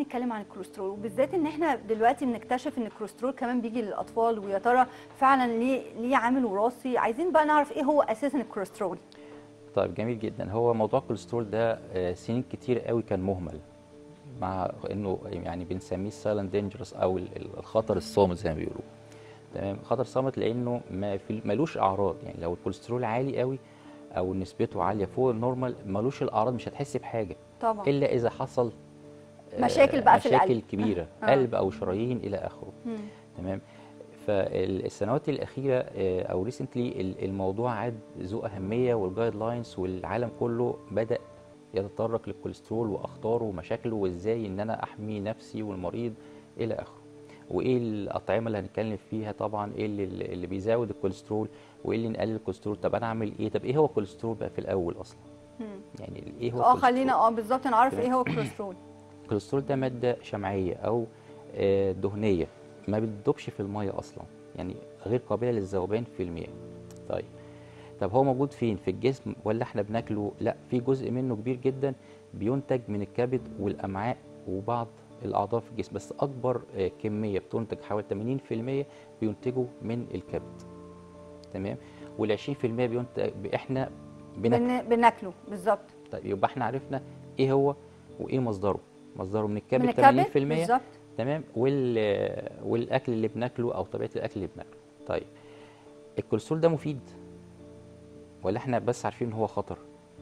نتكلم عن الكوليسترول وبالذات ان احنا دلوقتي بنكتشف ان الكوليسترول كمان بيجي للاطفال ويا ترى فعلا ليه ليه عامل وراثي عايزين بقى نعرف ايه هو اساسا الكوليسترول طيب جميل جدا هو موضوع الكوليسترول ده آه، سنين كتير قوي كان مهمل مع انه يعني بنسميه السايلنت دينجرس او ال- ال- الخطر الصامت زي ما بيقولوا تمام خطر صامت لانه ما في ملوش اعراض يعني لو الكوليسترول عالي قوي او نسبته عاليه فوق النورمال ملوش الاعراض مش هتحس بحاجه طبعا الا اذا حصل آه، مشاكل بقى في مشاكل القلب. كبيره آه. قلب او شرايين الى اخره مم. تمام فالسنوات الاخيره آه، او ريسنتلي الموضوع عاد ذو اهميه والجايد لاينز والعالم كله بدا يتطرق للكوليسترول واخطاره ومشاكله وازاي ان انا احمي نفسي والمريض الى اخره وايه الاطعمه اللي هنتكلم فيها طبعا ايه اللي, اللي بيزود الكوليسترول وايه اللي نقلل الكوليسترول طب انا اعمل ايه طب ايه هو الكوليسترول بقى في الاول اصلا مم. يعني ايه هو اه الكوليسترول؟ خلينا اه بالظبط نعرف تمام. ايه هو الكوليسترول الكوليسترول ده ماده شمعيه او آه، دهنيه ما بتدوبش في الميه اصلا يعني غير قابله للذوبان في المياه طيب طب هو موجود فين في الجسم ولا احنا بناكله لا في جزء منه كبير جدا بينتج من الكبد والامعاء وبعض الاعضاء في الجسم بس اكبر آه، كميه بتنتج حوالي 80% بينتجوا من الكبد تمام وال 20% بينتج احنا بناكله بن... بناكله بالظبط طيب يبقى احنا عرفنا ايه هو وايه مصدره مصدره من الكبد من الكبد 80% بالظبط تمام وال والاكل اللي بناكله او طبيعه الاكل اللي بناكله طيب الكوليسترول ده مفيد ولا احنا بس عارفين ان هو خطر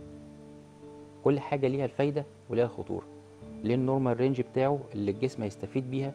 كل حاجه ليها الفايده وليها الخطوره ليه النورمال رينج بتاعه اللي الجسم هيستفيد بيها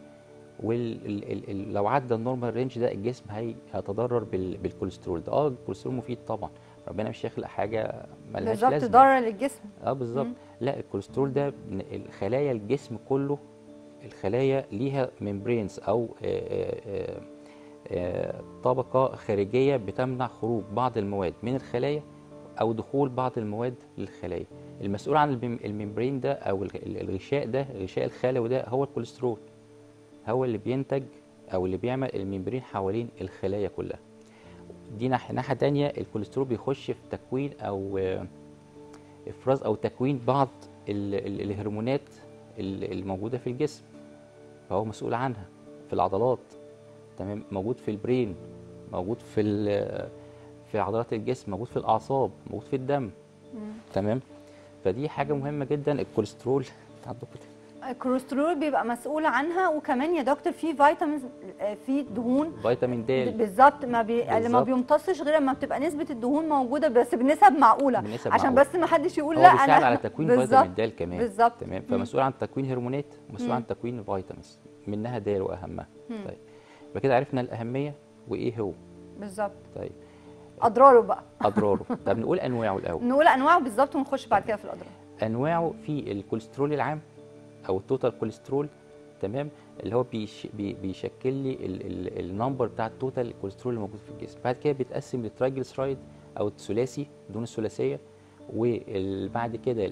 ولو عدى النورمال رينج ده الجسم هي- هيتضرر بال- بالكوليسترول ده اه الكوليسترول مفيد طبعا ربنا مش هيخلق حاجه ملهاش بالظبط لازمه ضرر للجسم اه بالظبط مم. لا الكوليسترول ده من الخلايا الجسم كله الخلايا ليها ممبرينز او آه، آه، آه، آه، طبقه خارجيه بتمنع خروج بعض المواد من الخلايا او دخول بعض المواد للخلايا المسؤول عن المم- الممبرين ده او الغ- الغشاء ده الغشاء الخلوي ده هو الكوليسترول هو اللي بينتج او اللي بيعمل الممبرين حوالين الخلايا كلها دي ناحيه ناحيه تانية الكوليسترول بيخش في تكوين او آه، افراز او تكوين بعض ال- ال- الهرمونات ال- الموجوده في الجسم فهو مسؤول عنها في العضلات تمام موجود في البرين موجود في ال- في عضلات الجسم موجود في الاعصاب موجود في الدم مم. تمام فدي حاجه مهمه جدا الكوليسترول عندكم الكوليسترول بيبقى مسؤول عنها وكمان يا دكتور في فيتامينز آه، في دهون فيتامين د بالظبط ما بي... اللي ما بالظبط. بيمتصش غير لما بتبقى نسبه الدهون موجوده بس بنسب معقوله بنسب عشان معقولة. بس ما حدش يقول هو لا بيساعد انا على تكوين بالظبط فيتامين د كمان بالظبط تمام مم. فمسؤول عن تكوين هرمونات مسؤول مم. عن تكوين فيتامينز منها د واهمها مم. طيب يبقى كده عرفنا الاهميه وايه هو بالظبط طيب اضراره بقى اضراره طب نقول انواعه الاول نقول انواعه بالظبط ونخش بعد كده في الاضرار انواعه في الكوليسترول العام او التوتال كوليسترول تمام اللي هو بيش بي بيشكل لي ال- ال- النمبر بتاع التوتال كوليسترول اللي موجود في الجسم بعد كده بيتقسم للترايجلسرايد او الثلاثي دهون الثلاثيه وبعد كده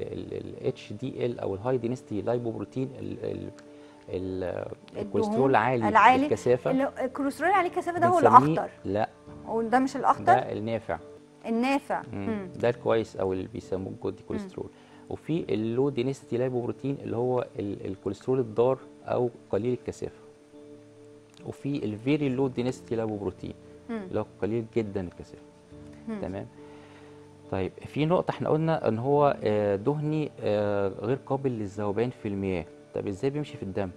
الاتش دي ال او الهاي دينستي لايبوبروتين ال- ال- ال- الكوليسترول العالي العالي الكثافه اللي- الكوليسترول عليه كثافه ده هو بنسميه- الاخطر لا وده مش الاخطر ده النافع النافع مم. مم. ده الكويس او اللي بيسموه جود كوليسترول وفي اللو دينستي لايبوبروتين اللي هو ال- الكوليسترول الضار او قليل الكثافه وفي الفيري لو دينستي لايبوبروتين مم. اللي هو قليل جدا الكثافه مم. تمام طيب في نقطه احنا قلنا ان هو آه، دهني آه، غير قابل للذوبان في المياه طب ازاي بيمشي في الدم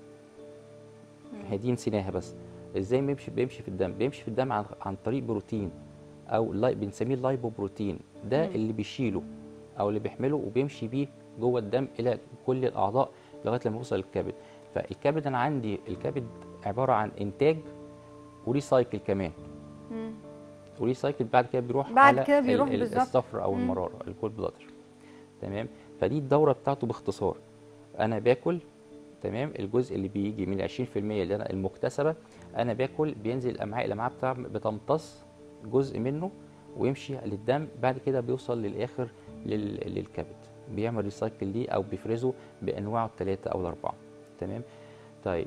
هي دي نسيناها بس ازاي بيمشي بيمشي في الدم بيمشي في الدم عن, عن طريق بروتين او لاي بنسميه اللايبوبروتين ده مم. اللي بيشيله او اللي بيحمله وبيمشي بيه جوه الدم الى كل الاعضاء لغايه لما يوصل للكبد فالكبد انا عندي الكبد عباره عن انتاج وريسايكل كمان مم. وريسايكل بعد كده بيروح بعد على كده بيروح ال- ال- بالظبط. الصفر او مم. المراره الجول بلادر تمام فدي الدوره بتاعته باختصار انا باكل تمام الجزء اللي بيجي من 20% اللي انا المكتسبه انا باكل بينزل الامعاء الامعاء بتاع بتمتص جزء منه ويمشي للدم بعد كده بيوصل للاخر لل- للكبد بيعمل ريسايكل ليه او بيفرزه بانواعه الثلاثه او الاربعه تمام طيب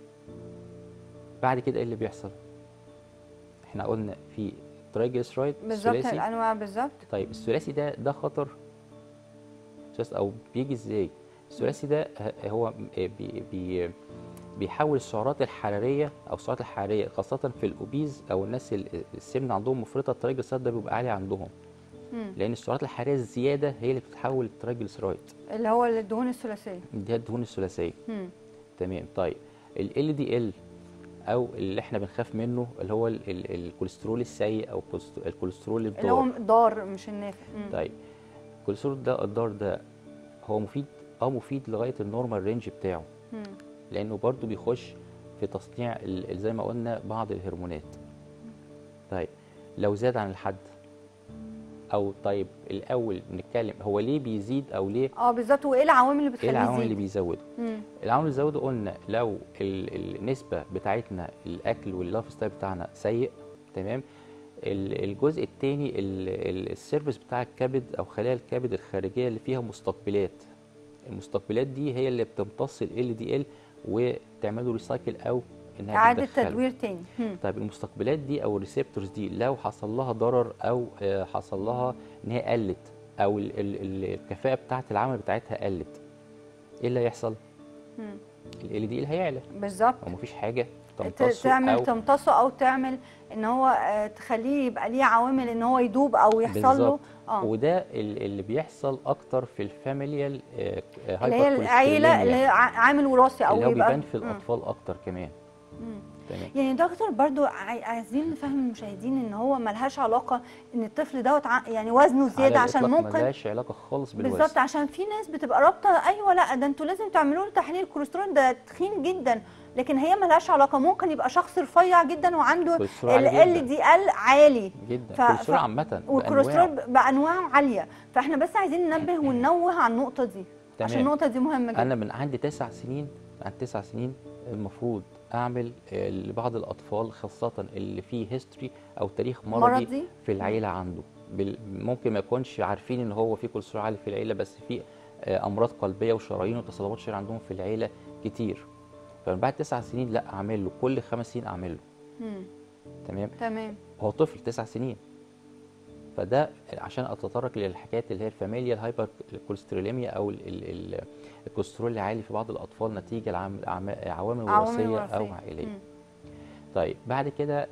بعد كده ايه اللي بيحصل احنا قلنا في ترايجلسرايد بالظبط ثلاثي الانواع بالظبط طيب الثلاثي ده ده خطر just او بيجي ازاي الثلاثي ده ه- هو بي بي بيحول السعرات الحراريه او السعرات الحراريه خاصه في الاوبيز او الناس ال- السمن عندهم مفرطه التريجليسيرايد ده بيبقى عالي عندهم مم. لان السعرات الحراريه الزياده هي اللي بتتحول للتريجليسيرايد اللي هو الدهون الثلاثيه دي الدهون الثلاثيه مم. تمام طيب ال دي ال او اللي احنا بنخاف منه اللي هو ال- ال- الكوليسترول السيء او الكوليست- الكوليسترول اللي هو الضار ضار مش النافع مم. طيب الكوليسترول ده الضار ده هو مفيد اه مفيد لغايه النورمال رينج بتاعه مم. لانه برضو بيخش في تصنيع ال- ال- زي ما قلنا بعض الهرمونات طيب لو زاد عن الحد او طيب الاول نتكلم هو ليه بيزيد او ليه اه بالظبط وايه العوامل اللي ايه بتخليه العوامل اللي يزيد بيزوده مم. العوامل اللي بيزوده قلنا لو ال- النسبه بتاعتنا الاكل واللايف ستايل بتاعنا سيء تمام ال- الجزء الثاني السيرفيس بتاع الكبد او خلايا الكبد الخارجيه اللي فيها مستقبلات المستقبلات دي هي اللي بتمتص ال دي ال وتعمل له ريسايكل او انها اعاده بتدخله. تدوير تاني مم. طيب المستقبلات دي او الريسبتورز دي لو حصل لها ضرر او آه، حصل لها ان هي قلت او ال- ال- ال- الكفاءه بتاعه العمل بتاعتها قلت ايه اللي هيحصل؟ مم. ال دي هيعلى بالظبط او مفيش حاجه ت- تمتصه تعمل او تمتصه او تعمل ان هو آه، تخليه يبقى ليه عوامل ان هو يدوب او يحصل له بالظبط. اه وده ال- اللي بيحصل اكتر في الفاميليال اللي هي العيله اللي هي ع- عامل وراثي او اللي هو يبقى بيبان في مم. الاطفال اكتر كمان مم. تمام يعني دكتور برضو عاي- عايزين نفهم المشاهدين ان هو ملهاش علاقه ان الطفل دوت ع- يعني وزنه زياده على عشان الإطلاق ممكن ملهاش علاقه خالص بالوزن بالظبط عشان في ناس بتبقى رابطه ايوه لا ده انتوا لازم تعملوا له تحليل كوليسترول ده تخين جدا لكن هي ملهاش علاقه ممكن يبقى شخص رفيع جدا وعنده كوليسترول ال عالي ال جدا دي ال عالي جدا ف- الكوليسترول ف- عامه والكوليسترول بأنواعه. ب- بانواع عاليه فاحنا بس عايزين ننبه وننوه على النقطه دي عشان تمام. النقطه دي مهمه جدا انا من عندي تسع سنين عند تسع سنين المفروض اعمل آه، لبعض الاطفال خاصه اللي فيه هيستوري او تاريخ مرضي مرضي في العيله عنده بال- ممكن ما يكونش عارفين ان هو في كوليسترول عالي في العيله بس في آه، امراض قلبيه وشرايين وتصلبات شرايين عندهم في العيله كتير فمن بعد تسع سنين لا اعمل له كل خمس سنين اعمل له مم. تمام تمام هو طفل تسع سنين فده عشان اتطرق للحكايات اللي هي الفاميليا الهايبر كوليستروليميا او ال- ال- ال- الكوليسترول العالي في بعض الاطفال نتيجه لعوامل عوامل عوامل وراثيه او وراثية. عائليه مم. طيب بعد كده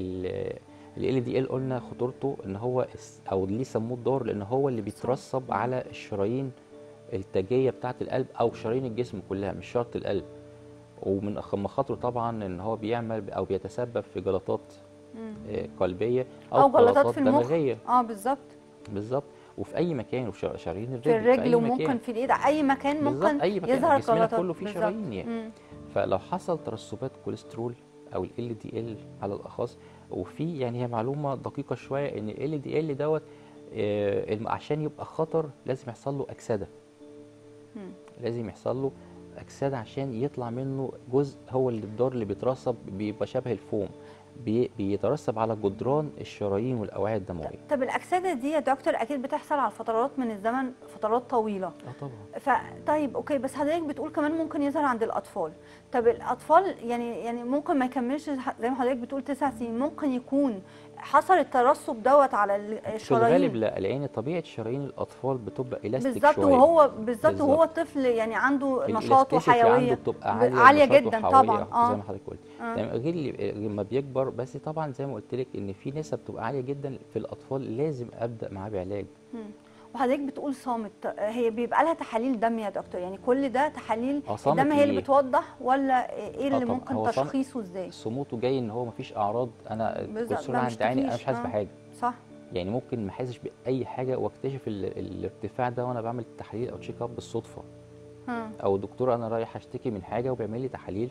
ال دي ال قلنا خطورته ان هو اس- او ليه سموه الدور لان هو اللي بيترسب مم. على الشرايين التاجيه بتاعه القلب او شرايين الجسم كلها مش شرط القلب ومن أخ- مخاطره طبعا ان هو بيعمل او بيتسبب في جلطات مم. آه، قلبيه او, او جلطات في المخ دماغيه اه بالظبط بالظبط وفي اي مكان وفي شر- شرايين الرجل في الرجل أي وممكن مكان. في الايد اي مكان بالظبط، ممكن أي مكان. يظهر جسمنا جلطات كله فيه بالظبط. شرايين يعني. مم. فلو حصل ترسبات كوليسترول او ال دي ال على الاخص وفي يعني هي معلومه دقيقه شويه ان ال دي ال دوت آه، الم- عشان يبقى خطر لازم يحصل له اكسده مم. لازم يحصل له اكسده عشان يطلع منه جزء هو اللي الدار اللي بيترسب بيبقى شبه الفوم بي- بيترسب على جدران الشرايين والاوعيه الدمويه طب الاكسده دي يا دكتور اكيد بتحصل على فترات من الزمن فترات طويله اه طبعا فطيب اوكي بس حضرتك بتقول كمان ممكن يظهر عند الاطفال طب الاطفال يعني يعني ممكن ما يكملش زي ما حضرتك بتقول تسع سنين ممكن يكون حصل الترسب دوت على ال- في الشرايين الغالب لا لان طبيعه شرايين الاطفال بتبقى الاستيك بالظبط شويه وهو بالظبط وهو بالظبط. الطفل يعني عنده نشاط الإلاستيسيتي عنده وحيويه بتبقى ب- عاليه عالية ونشاط جداً وحيوية، طبعاً، آه. زي ما حضرتك قلت آه. تمام غير اللي لما بيكبر بس طبعا زي ما قلت لك ان في نسب بتبقى عاليه جدا في الاطفال لازم ابدا معاه بعلاج مم. وحضرتك بتقول صامت هي بيبقى لها تحاليل دم يا دكتور يعني كل ده تحاليل اه صامت الدم هي اللي ليه؟ بتوضح ولا ايه اللي طبعاً. ممكن هو صامت- تشخيصه ازاي صموته جاي ان هو مفيش اعراض انا بالظبط، الكوليسترول ما عند عيني انا مشتكيش، مش حاسس آه. بحاجه صح يعني ممكن ما احسش باي حاجه واكتشف ال- الارتفاع ده وانا بعمل تحاليل او تشيك اب بالصدفه ها. او دكتور انا رايح اشتكي من حاجه وبيعمل لي تحاليل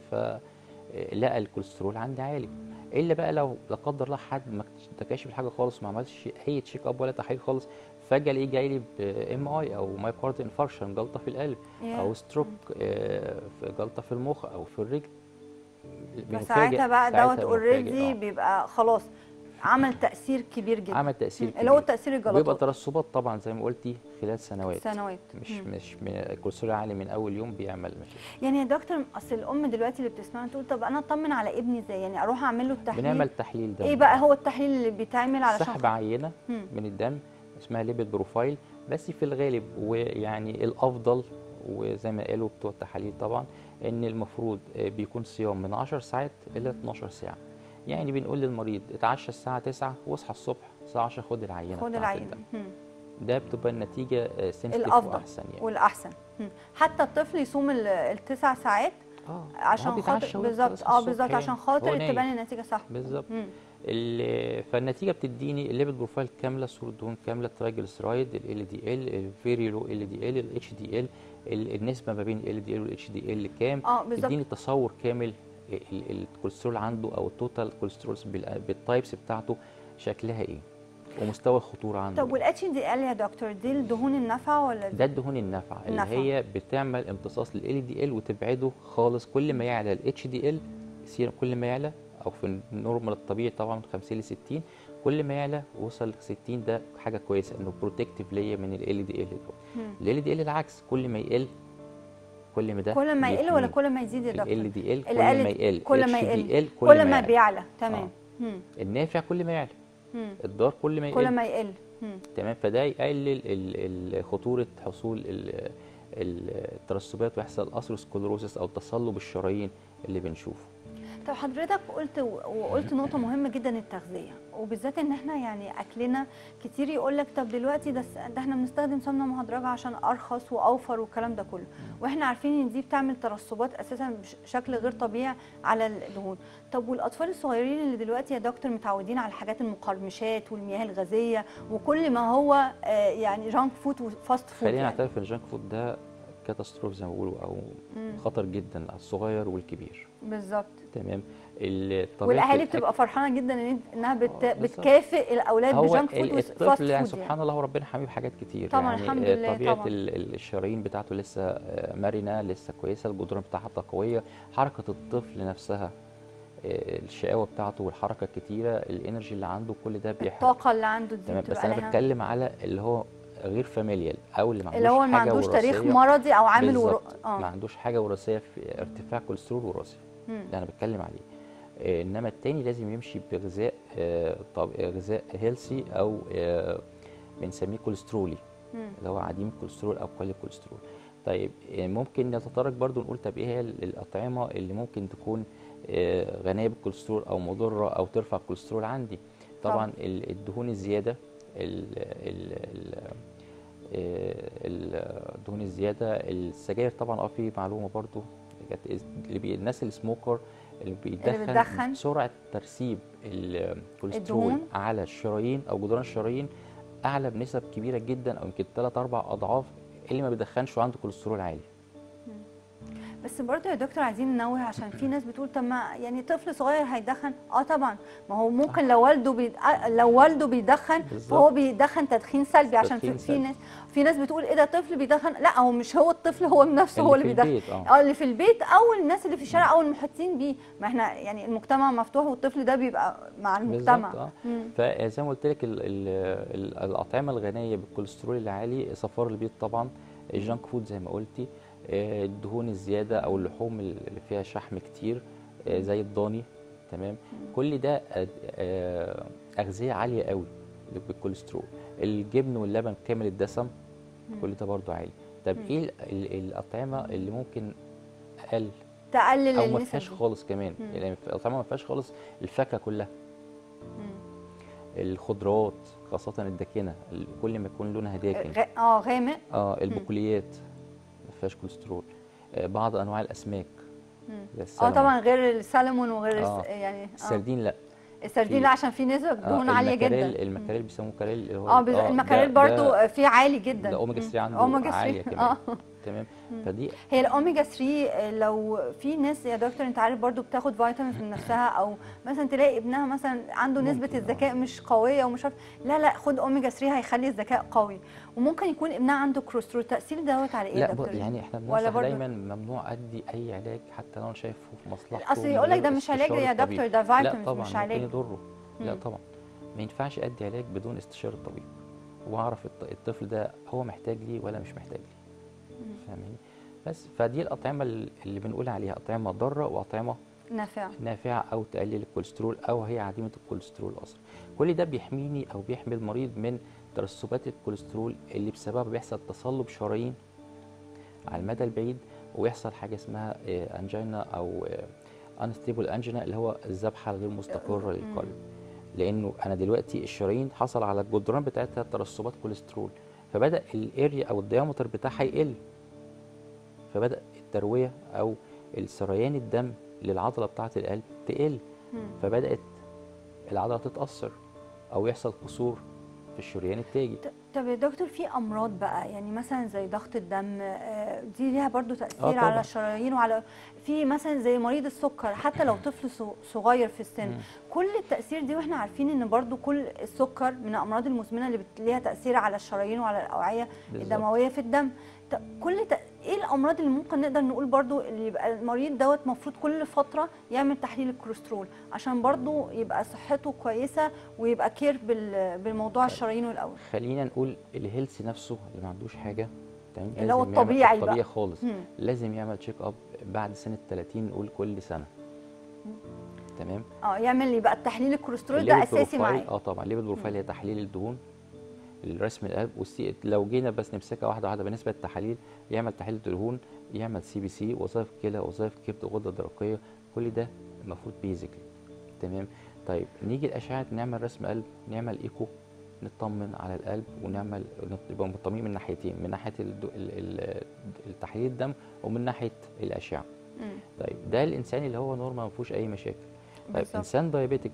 فلقى الكوليسترول عندي عالي الا بقى لو لا قدر الله حد ما اكتشفش حاجه خالص ما عملش اي تشيك اب ولا تحاليل خالص فجاه الاقيه جاي لي بام اي او مايكارد انفاركشن جلطه في القلب يا. او ستروك آه، في جلطه في المخ او في الرجل فساعتها بقى ساعتها دوت بنفاجئ، اوريدي آه. بيبقى خلاص عمل تاثير كبير جدا عمل تاثير اللي هو كبير. تاثير وبيبقى الجلطات ترسبات طبعا زي ما قلتي خلال سنوات سنوات مش مم. مش من الكوليسترول عالي من اول يوم بيعمل مشاكل يعني يا دكتور اصل الام دلوقتي اللي بتسمعنا تقول طب انا اطمن على ابني ازاي يعني اروح اعمل له التحليل بنعمل تحليل دم ايه بقى هو التحليل اللي بيتعمل علشان سحب عينه مم. من الدم اسمها ليبيد بروفايل بس في الغالب ويعني الافضل وزي ما قالوا بتوع التحاليل طبعا ان المفروض آه، بيكون صيام من 10 ساعات الى 12 ساعه يعني بنقول للمريض اتعشى الساعه 9 واصحى الصبح الساعه 10 خد العينه خد بتاعت العينه الدم. مم. ده بتبقى النتيجه سنسيتيف الأفضل. واحسن يعني والاحسن مم. حتى الطفل يصوم ال- التسع ساعات اه هو عشان بيتعشى خاطر ويفطر بالظبط يصحى اه الصبح بالظبط يعني. عشان خاطر هو نايم. تبان النتيجه صح بالظبط مم. ال- فالنتيجه بتديني الليبل بروفايل كامله صوره دهون كامله ترايجلسرايد ال دي ال الفيري لو ال دي ال الاتش دي ال النسبه ما بين ال دي ال والاتش دي ال كام اه بالظبط تديني تصور كامل ال- ال- الكوليسترول عنده او التوتال كوليسترول بالتايبس بتاعته شكلها ايه ومستوى الخطوره عنده طب والاتش دي ال يا دكتور دي الدهون النافعه ولا ده الدهون النافعه اللي النافعة. هي بتعمل امتصاص لل دي ال وتبعده خالص كل ما يعلى الاتش دي ال كل ما يعلى او في النورمال الطبيعي طبعا من 50 ل 60 كل ما يعلى وصل ل 60 ده حاجه كويسه انه بروتكتيف ليا من ال دي ال دول مم. ال دي ال العكس كل ما يقل كل ما ده كل ما يقل ولا بيحميه. كل ما يزيد يا دكتور ال دي ال كل ال ما يقل كل ما ال يقل HDL كل ما يعلى. بيعلى تمام مم. النافع كل ما يعلى مم. الضار كل ما كل يقل ما يقل مم. تمام فده يقلل ال- ال- خطوره حصول ال- ال- الترسبات ويحصل اثيروسكلروسيس او تصلب الشرايين اللي بنشوفه طب حضرتك قلت وقلت نقطة مهمة جدا التغذية وبالذات ان احنا يعني اكلنا كتير يقول لك طب دلوقتي ده, ده احنا بنستخدم سمنة مهدرجة عشان ارخص واوفر والكلام ده كله واحنا عارفين ان دي بتعمل ترسبات اساسا بشكل غير طبيعي على الدهون طب والاطفال الصغيرين اللي دلوقتي يا دكتور متعودين على الحاجات المقرمشات والمياه الغازية وكل ما هو آه، يعني جانك فود وفاست فود خلينا يعني. نعترف ان الجانك فود ده كاتاستروف زي ما بيقولوا او مم. خطر جدا على الصغير والكبير بالظبط تمام ال- طبيعة والاهالي الأكل- بتبقى فرحانه جدا ان انها بت... آه، بالظبط. بتكافئ الاولاد هو بجانك فود ال- وفاست الطفل يعني فود سبحان الله وربنا حميه بحاجات كتير طبعاً، يعني الحمد آه، لله، طبيعه طبعاً. ال- ال- الشرايين بتاعته لسه آه، مرنه لسه كويسه الجدران بتاعتها قويه حركه الطفل نفسها آه، الشقاوه بتاعته والحركه الكتيره الانرجي اللي عنده كل ده بيحرق الطاقه اللي عنده دي تمام بتبقى بس انا لها- بتكلم على اللي هو غير فاميليال او اللي ما عندوش اللي هو ما حاجه عندوش تاريخ وراثية. مرضي او عامل ورو... بالظبط ما اه عندوش حاجه وراثيه في ارتفاع كوليسترول وراثي مم. ده انا بتكلم عليه آه، انما التاني لازم يمشي بغذاء آه، طب آه، غذاء هيلسي او آه، بنسميه كوليسترولي مم. اللي هو عديم الكوليسترول او قليل الكوليسترول طيب آه، ممكن نتطرق برضو نقول طب ايه هي ال- الاطعمه اللي ممكن تكون آه، غنيه بالكوليسترول او مضره او ترفع الكوليسترول عندي طبعا ال- الدهون الزياده ال- ال- ال- آه، الدهون الزياده السجاير طبعا اه في معلومه برضو كانت اللي بي الناس السموكر اللي بيدخن, بتدخن. سرعه ترسيب الكوليسترول الدهون. على الشرايين او جدران الشرايين اعلى بنسب كبيره جدا او يمكن 3 4 اضعاف اللي ما بيدخنش وعنده كوليسترول عالي بس برضه يا دكتور عايزين ننوه عشان في ناس بتقول طب ما يعني طفل صغير هيدخن اه طبعا ما هو ممكن لو والده بيد... آه، لو والده بيدخن بالظبط. فهو بيدخن تدخين سلبي عشان في, تدخين في سلبي. ناس في ناس بتقول ايه ده طفل بيدخن لا هو مش هو الطفل هو نفسه هو اللي في بيدخن البيت اه اه اللي في البيت او الناس اللي في الشارع او المحيطين بيه ما احنا يعني المجتمع مفتوح والطفل ده بيبقى مع المجتمع بالظبط اه مم. فزي ما قلت لك ال- ال- ال- الاطعمه الغنيه بالكوليسترول العالي صفار البيض طبعا الجانك فود زي ما قلتي آه، الدهون الزياده او اللحوم اللي فيها شحم كتير آه، زي الضاني تمام كل ده آه، آه، اغذيه عاليه قوي بالكوليسترول الجبن واللبن كامل الدسم كل ده برضو عالي طب مم. ايه ال- ال- الاطعمه اللي ممكن اقل تقلل او ما النسب فيهاش دي. خالص كمان مم. يعني الاطعمه ما فيهاش خالص الفاكهه كلها مم. الخضروات خاصة الداكنة ال- كل ما يكون لونها داكن غ- اه غامق اه البقوليات ما فيهاش كوليسترول آه بعض انواع الاسماك مم. زي اه السلمون طبعا غير السلمون وغير آه. الس- يعني اه السردين لا السردين في- لا عشان في نسبه دهون آه عاليه المكاريل جدا المكاريل بيسموه كاريل اللي هو اه بز- ده- المكاريل ده- برضو فيه عالي جدا ده اوميجا مم. 3 عنده اوميجا عالية 3 كمان. اه تمام مم. فدي هي الاوميجا 3 لو في ناس يا دكتور انت عارف برضو بتاخد فيتامينز من نفسها او مثلا تلاقي ابنها مثلا عنده نسبه ممكن، آه. الذكاء مش قويه ومش عارف لا لا خد اوميجا 3 هيخلي الذكاء قوي وممكن يكون ابنها عنده كوليسترول التاثير دوت على ايه يا لا ب- دكتور يعني احنا ولا بننصح برضو؟ دايما ممنوع ادي اي علاج حتى لو انا شايفه في مصلحته اصل من يقول لك غير ده مش علاج استشارة يا الطبيب. دكتور ده لا فيتامينز طبعا مش ممكن علاج يضره لا مم. طبعا ما ينفعش ادي علاج بدون استشاره الطبيب واعرف الط- الطفل ده هو محتاج ليه ولا مش محتاج ليه مم. فاهماني بس فدي الاطعمه ال- اللي بنقول عليها اطعمه ضاره واطعمه نافع نافعه او تقلل الكوليسترول او هي عديمه الكوليسترول اصلا كل ده بيحميني او بيحمي المريض من ترسبات الكوليسترول اللي بسببها بيحصل تصلب شرايين على المدى البعيد ويحصل حاجه اسمها انجينا او انستيبل انجينا اللي هو الذبحه الغير مستقره للقلب لانه انا دلوقتي الشرايين حصل على الجدران بتاعتها ترسبات كوليسترول فبدا الاريا او الديامتر بتاعها يقل فبدا الترويه او السريان الدم للعضله بتاعه القلب تقل مم. فبدات العضله تتاثر او يحصل كسور في الشريان التاجي ط- طب يا دكتور في امراض بقى يعني مثلا زي ضغط الدم آه، دي ليها برضو تاثير طبعاً. على الشرايين وعلى في مثلا زي مريض السكر حتى لو طفل ص- صغير في السن مم. كل التاثير دي واحنا عارفين ان برضو كل السكر من الامراض المزمنه اللي بت- ليها تاثير على الشرايين وعلى الاوعيه بالظبط. الدمويه في الدم طب كل ت... ايه الامراض اللي ممكن نقدر نقول برضو اللي يبقى المريض دوت المفروض كل فتره يعمل تحليل الكوليسترول عشان برضو يبقى صحته كويسه ويبقى كير بال... بالموضوع الشرايين والاول خلينا نقول الهيلث نفسه اللي ما عندوش حاجه تمام اللي هو لازم يعمل الطبيعي بقى. الطبيعي خالص مم. لازم يعمل تشيك اب بعد سنه 30 نقول كل سنه تمام اه يعمل يبقى التحليل الكوليسترول ده الليبيد اساسي بروفايل- معاه اه طبعا الليبيد بروفايل هي تحليل الدهون الرسم القلب والسي لو جينا بس نمسكها واحده واحده بالنسبه للتحاليل يعمل تحليل الدهون يعمل سي بي سي وظائف كلى وظائف كبد غده درقيه كل ده المفروض بيزيكلي تمام طيب نيجي الاشعه نعمل رسم قلب نعمل ايكو نطمن على القلب ونعمل نبقى مطمئنين من ناحيتين من ناحيه الد- ال- ال- التحليل الدم ومن ناحيه الاشعه مم. طيب ده الانسان اللي هو نورمال ما فيهوش اي مشاكل طيب بالظبط. انسان دايابيتك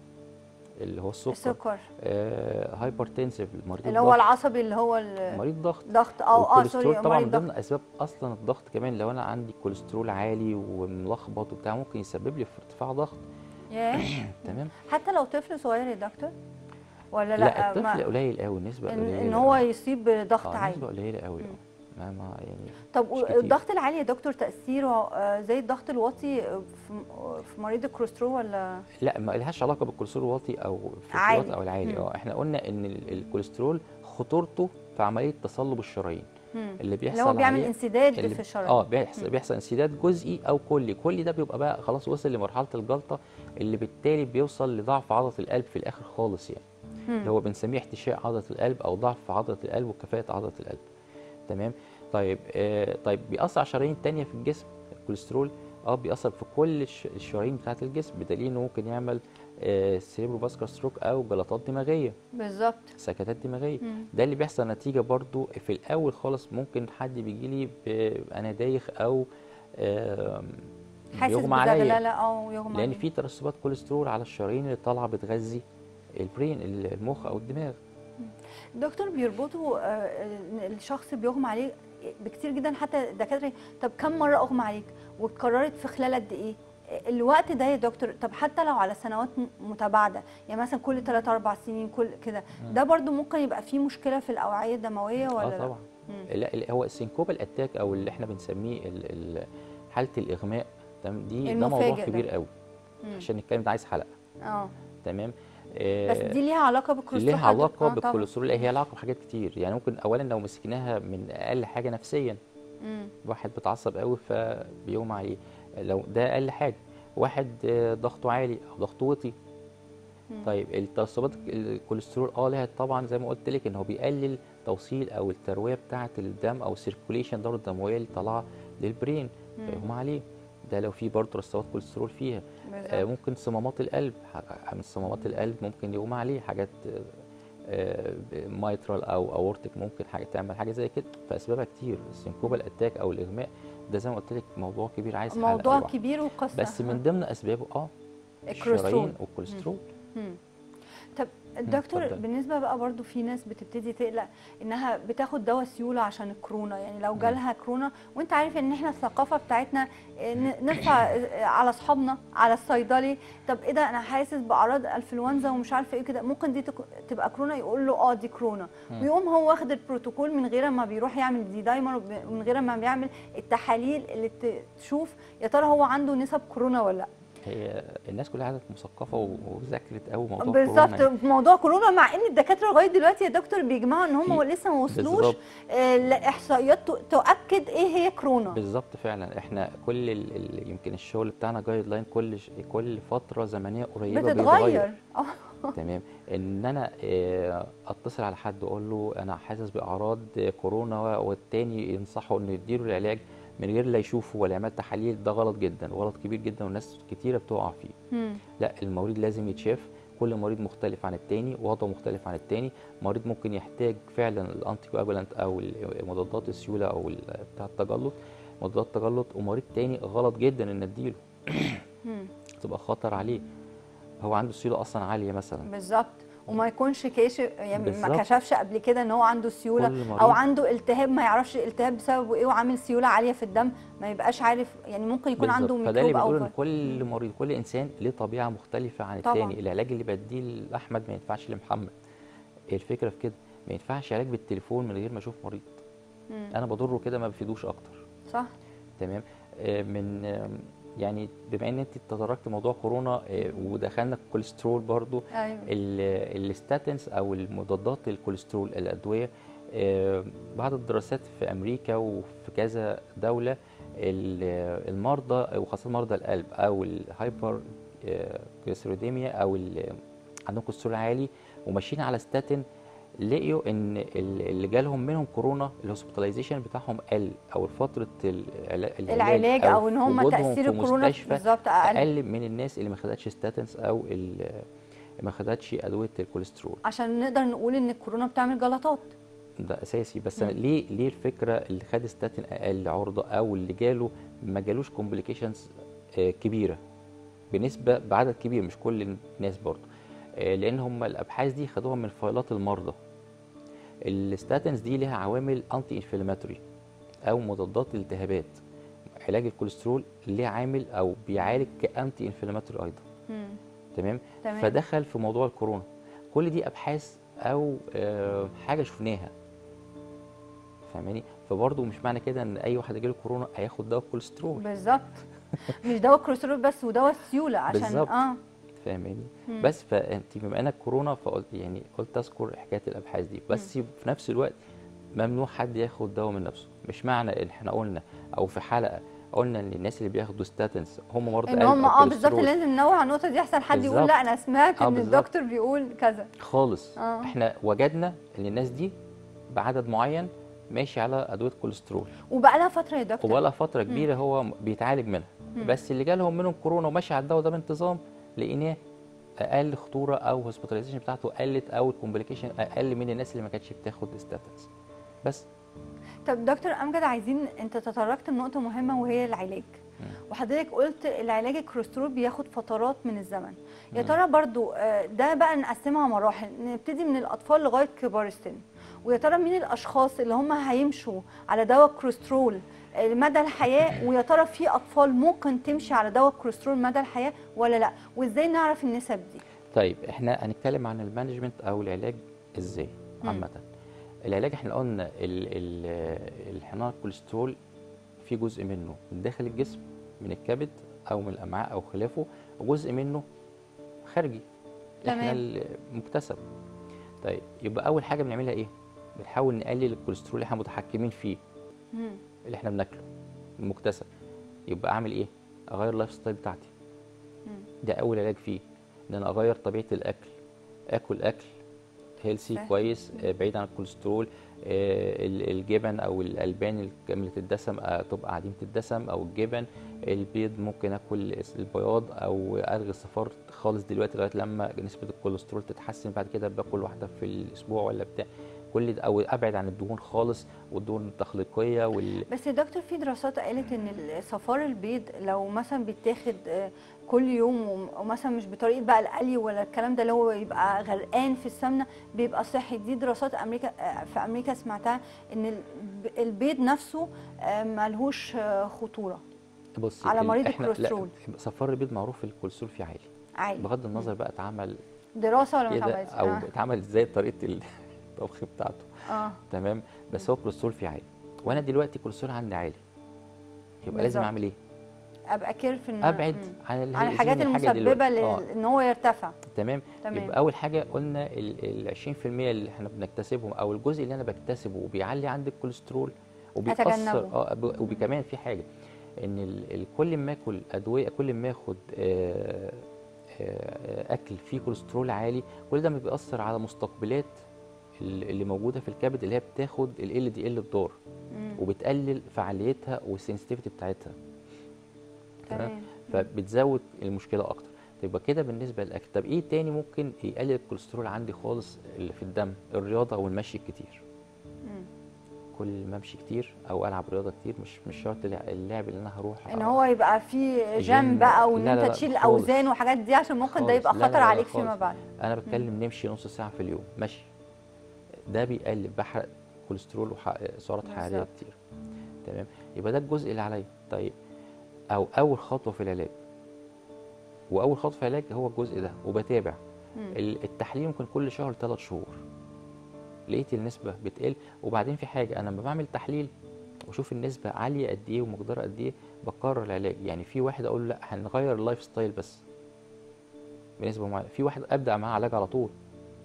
اللي هو السكر السكر آه هايبرتنسيف مريض اللي هو الضغط العصبي اللي هو ال- مريض ضغط الضغط او اه والكوليسترول سوري طبعا مريض من ضمن ضغط اسباب اصلا الضغط كمان لو انا عندي كوليسترول عالي وملخبط وبتاع ممكن يسبب لي في ارتفاع ضغط ياه. تمام حتى لو طفل صغير يا دكتور ولا لا, لا, الطفل ما قليل قوي النسبه ان, قليله إن هو يصيب بضغط اه عالي نسبه قليله قوي مم. اه ما ما يعني طب مش كتير. الضغط العالي يا دكتور تاثيره آه، زي الضغط الواطي في في مريض الكوليسترول ولا لا ما لهاش علاقه بالكوليسترول الواطي او في عالي. الواطي او العالي مم. اه احنا قلنا ان ال- الكوليسترول خطورته في عمليه تصلب الشرايين مم. اللي بيحصل اللي هو بيعمل عليه انسداد اللي في الشرايين اه بيحصل بيحصل انسداد جزئي او كلي كل ده بيبقى بقى خلاص وصل لمرحله الجلطه اللي بالتالي بيوصل لضعف عضله القلب في الاخر خالص يعني مم. اللي هو بنسميه احتشاء عضله القلب او ضعف في عضله القلب وكفاءه عضله القلب تمام طيب آه طيب بيأثر على الشرايين التانية في الجسم الكوليسترول اه بيأثر في كل الش- الشرايين بتاعه الجسم بدليل انه ممكن يعمل آه سيريبرو فاسكولار ستروك او جلطات دماغيه بالظبط سكتات دماغيه مم. ده اللي بيحصل نتيجه برضو في الاول خالص ممكن حد بيجي لي ب- انا دايخ او آم، حاسس بيغمى عليا بزغلله او يغمى لان عليه. في ترسبات كوليسترول على الشرايين اللي طالعه بتغذي البرين المخ او الدماغ دكتور بيربطوا آه، إن الشخص بيغمى عليه بكتير جدا حتى الدكاتره طب كم مره اغمى عليك واتكررت في خلال قد ايه الوقت ده يا دكتور طب حتى لو على سنوات م- متباعده يعني مثلا كل 3 4 سنين كل كده ده برضو ممكن يبقى فيه مشكله في الاوعيه الدمويه ولا اه لا؟ طبعا مم. لا لا، هو السينكوبال اتاك او اللي احنا بنسميه ال- ال- حاله الاغماء تمام دي ده موضوع المفاجئ ده. كبير قوي مم. عشان نتكلم ده عايز حلقه اه تمام بس آه، دي ليها علاقه بالكوليسترول ليها حضرتك؟ علاقه آه طبعاً. بالكوليسترول لا، هي علاقه بحاجات كتير يعني ممكن اولا لو مسكناها من اقل حاجه نفسيا مم. واحد بيتعصب قوي فبيغمى عليه لو ده اقل حاجه واحد آه، ضغطه عالي او ضغطه وطي مم. طيب التصلبات الكوليسترول اه لها طبعا زي ما قلت لك ان هو بيقلل توصيل او الترويه بتاعه الدم او السيركوليشن الدوره الدمويه اللي طالعه للبرين مم. فيغمى عليه ده لو في برضه ترسبات كوليسترول فيها آه، بالظبط. ممكن صمامات القلب ح- من صمامات القلب ممكن يغمى عليه حاجات مايترال او اورتك ممكن حاجه تعمل حاجه زي كده فاسبابها كتير السنكوبال اتاك او الاغماء ده زي ما قلت لك موضوع كبير عايز حلقة موضوع لوحده. كبير وقصه بس من ضمن اسبابه اه الكوليسترول الشرايين والكوليسترول مم. طب الدكتور اتفضل. بالنسبه بقى برضو في ناس بتبتدي تقلق انها بتاخد دواء سيوله عشان الكورونا يعني لو جالها كورونا وانت عارف ان احنا الثقافه بتاعتنا آه، ن- نرفع آه، على اصحابنا على الصيدلي طب ايه ده انا حاسس باعراض انفلونزا ومش عارفه ايه كده ممكن دي تك- تبقى كورونا يقول له اه دي كورونا مم. ويقوم هو واخد البروتوكول من غير ما بيروح يعمل دي دايمر ومن غير ما بيعمل التحاليل اللي ت- تشوف يا ترى هو عنده نسب كورونا ولا لا هي الناس كلها قعدت مثقفه و- وذاكرت قوي موضوع كورونا يعني. بالظبط في موضوع كورونا مع ان الدكاتره لغايه دلوقتي يا دكتور بيجمعوا ان هم في- لسه ما وصلوش بالظبط آه، لاحصائيات ت- تؤكد ايه هي كورونا بالظبط فعلا احنا كل ال... ال... يمكن الشغل بتاعنا جايد لاين كل ش... كل فتره زمنيه قريبه بيتغير بتتغير اه تمام ان انا آه، اتصل على حد واقول له انا حاسس باعراض كورونا والتاني ينصحه انه يديله العلاج من غير لا يشوفه ولا يعمل تحاليل ده غلط جدا غلط كبير جدا والناس كتيره بتقع فيه مم. لا المريض لازم يتشاف كل مريض مختلف عن التاني وضعه مختلف عن التاني مريض ممكن يحتاج فعلا الانتي كواجولانت او مضادات السيوله او ال- بتاع التجلط مضادات التجلط ومريض تاني غلط جدا ان اديله مم. تبقى خطر عليه هو عنده سيوله اصلا عاليه مثلا بالظبط وما يكونش كاشف يعني ما بالظبط. كشفش قبل كده ان هو عنده سيوله كل مريض او عنده التهاب ما يعرفش الالتهاب بسببه ايه وعامل سيوله عاليه في الدم ما يبقاش عارف يعني ممكن يكون بالظبط. عنده فده اللي ميكروب بيقول او ان كل مريض كل انسان ليه طبيعه مختلفه عن طبعاً. التاني العلاج اللي بديه لاحمد ما ينفعش لمحمد الفكره في كده ما ينفعش علاج بالتليفون من غير ما اشوف مريض مم. انا بضره كده ما بفيدوش اكتر صح تمام آه، من آه، يعني بما ان انت تطرقت موضوع كورونا آه، ودخلنا في الكوليسترول برضو ايوه ال- الستاتنز او المضادات الكوليسترول الادويه آه، بعض الدراسات في امريكا وفي كذا دوله ال- المرضى وخاصه مرضى القلب او الهايبر كوليستروديميا او ال- عندهم كوليسترول عالي وماشيين على ستاتين لقيوا ان ال- اللي جالهم منهم كورونا الهوسبيتاليزيشن بتاعهم قل او فتره العلا- العلاج او ان هم وجودهم تاثير في الكورونا مستشفى بالظبط اقل اقل من الناس اللي ما خدتش ستاتنز او اللي ما خدتش ادويه الكوليسترول عشان نقدر نقول ان الكورونا بتعمل جلطات ده اساسي بس مم. أنا ليه ليه الفكره اللي خد ستاتين اقل عرضه او اللي جاله ما جالوش كومبليكيشنز كبيره بنسبه بعدد كبير مش كل الناس برضه آه، لان هم الابحاث دي خدوها من فايلات المرضى الستاتنز دي ليها عوامل انتي انفلاماتوري او مضادات الالتهابات علاج الكوليسترول ليه عامل او بيعالج كانتي انفلاماتوري ايضا مم. تمام تمام فدخل في موضوع الكورونا كل دي ابحاث او آه، حاجه شفناها فاهماني فبرضه مش معنى كده ان اي واحد جاله كورونا هياخد دواء كوليسترول بالظبط مش دواء الكوليسترول بس ودواء السيوله عشان بالظبط. اه فاهماني مم. بس فانت بما انك كورونا فقلت يعني قلت اذكر حكايه الابحاث دي بس في نفس الوقت ممنوع حد ياخد دواء من نفسه مش معنى ان احنا قلنا او في حلقه قلنا ان الناس اللي بياخدوا ستاتنز هم مرضى ان قلب هم أو اه بالظبط كوليسترول. لازم ننوه على النقطه دي احسن حد يقول بالظبط. لا انا سمعت آه، ان بالظبط. الدكتور بيقول كذا خالص آه. احنا وجدنا ان الناس دي بعدد معين ماشي على ادويه كوليسترول وبقى لها فتره يا دكتور وبقى لها فتره كبيره هو بيتعالج منها مم. بس اللي جالهم منهم كورونا وماشي على الدواء ده بانتظام لقيناه اقل خطوره او هوسبيتاليزيشن بتاعته قلت او الكومبليكيشن اقل من الناس اللي ما كانتش بتاخد ستاتنز بس طب دكتور امجد عايزين انت تطرقت لنقطه مهمه وهي العلاج وحضرتك قلت العلاج الكوليسترول بياخد فترات من الزمن يا مم. ترى برضو آه، ده بقى نقسمها مراحل نبتدي من الاطفال لغايه كبار السن ويا ترى مين الاشخاص اللي هم هيمشوا على دواء كوليسترول آه، مدى الحياه ويا ترى في اطفال ممكن تمشي على دواء كوليسترول مدى الحياه ولا لا وازاي نعرف النسب دي طيب احنا هنتكلم عن المانجمنت او العلاج ازاي مم. عامه العلاج احنا قلنا ال- ال- الحمار الكوليسترول في جزء منه من داخل الجسم من الكبد او من الامعاء او خلافه وجزء منه خارجي احنا تمام. المكتسب طيب يبقى اول حاجه بنعملها ايه بنحاول نقلل الكوليسترول اللي احنا متحكمين فيه مم. اللي احنا بناكله المكتسب يبقى اعمل ايه اغير اللايف ستايل بتاعتي مم. ده اول علاج فيه ان انا اغير طبيعه الاكل اكل اكل هيلسي صح. كويس آه، بعيد عن الكوليسترول آه، ال- الجبن او الالبان كامله الدسم آه، تبقى عديمه الدسم او الجبن البيض ممكن اكل البياض او الغي الصفار خالص دلوقتي لغايه لما نسبه الكوليسترول تتحسن بعد كده باكل واحده في الاسبوع ولا بتاع كل ده او ابعد عن الدهون خالص والدهون التخليقيه وال بس يا دكتور في دراسات قالت ان صفار البيض لو مثلا بيتاخد آه، كل يوم وم- ومثلا مش بطريقه بقى القلي ولا الكلام ده اللي هو يبقى غرقان في السمنه بيبقى صحي دي دراسات امريكا آه، في امريكا سمعتها ان الب- البيض نفسه آه، ملهوش آه، خطوره بص على ال- مريض إحنا- لا، الكوليسترول. صفار البيض معروف الكوليسترول فيه عالي عالي بغض النظر بقى اتعمل دراسه ولا ما كده اتعملتش او آه. اتعمل ازاي طريقه الطبخ بتاعته اه تمام بس هو الكوليسترول فيه عالي وانا دلوقتي الكوليسترول عندي عالي يبقى لازم بالظبط. اعمل ايه ابقى كيرف ان ابعد مم. عن اللي عن الحاجات هيأذيني الحاجة المسببه دلوقتي. لل- آه. ان هو يرتفع تمام تمام. يبقى اول حاجه قلنا ال ال 20% اللي احنا بنكتسبهم او الجزء اللي انا بكتسبه وبيعلي عندي الكوليسترول وبيأثر أتجنبه. اه ب- وكمان في حاجه ان ال ال كل ما اكل ادويه كل ما اخد آه آه، اكل فيه كوليسترول عالي كل ده بيأثر على مستقبلات ال- اللي موجوده في الكبد اللي هي بتاخد ال دي ال الدار مم. وبتقلل فعاليتها والسنسيتيفيتي بتاعتها تمام تمام فبتزود المشكله اكتر يبقى كده بالنسبه للاكل طب ايه تاني ممكن يقلل الكوليسترول عندي خالص اللي في الدم الرياضه والمشي الكتير مم. كل ما امشي كتير او العب رياضه كتير مش مش شرط الع- اللعب اللي انا هروح ان هو يبقى في جيم. جيم بقى وان لا لا انت لا تشيل خالص. اوزان وحاجات دي عشان ممكن ده خالص. يبقى لا لا خطر لا لا عليك فيما خالص. بعد انا بتكلم نمشي نص ساعه في اليوم مشي ده بيقلل بحرق كوليسترول وسعرات حراريه بالظبط. كتير تمام يبقى ده الجزء اللي عليا طيب او اول خطوه في العلاج واول خطوه في العلاج هو الجزء ده وبتابع مم. ال- التحليل ممكن كل شهر ثلاث شهور لقيت النسبه بتقل وبعدين في حاجه انا لما بعمل تحليل واشوف النسبه عاليه قد ايه ومقدارها قد ايه بقرر العلاج يعني في واحد اقول له لا هنغير اللايف ستايل بس بنسبه معينه في واحد ابدا معاه علاج على طول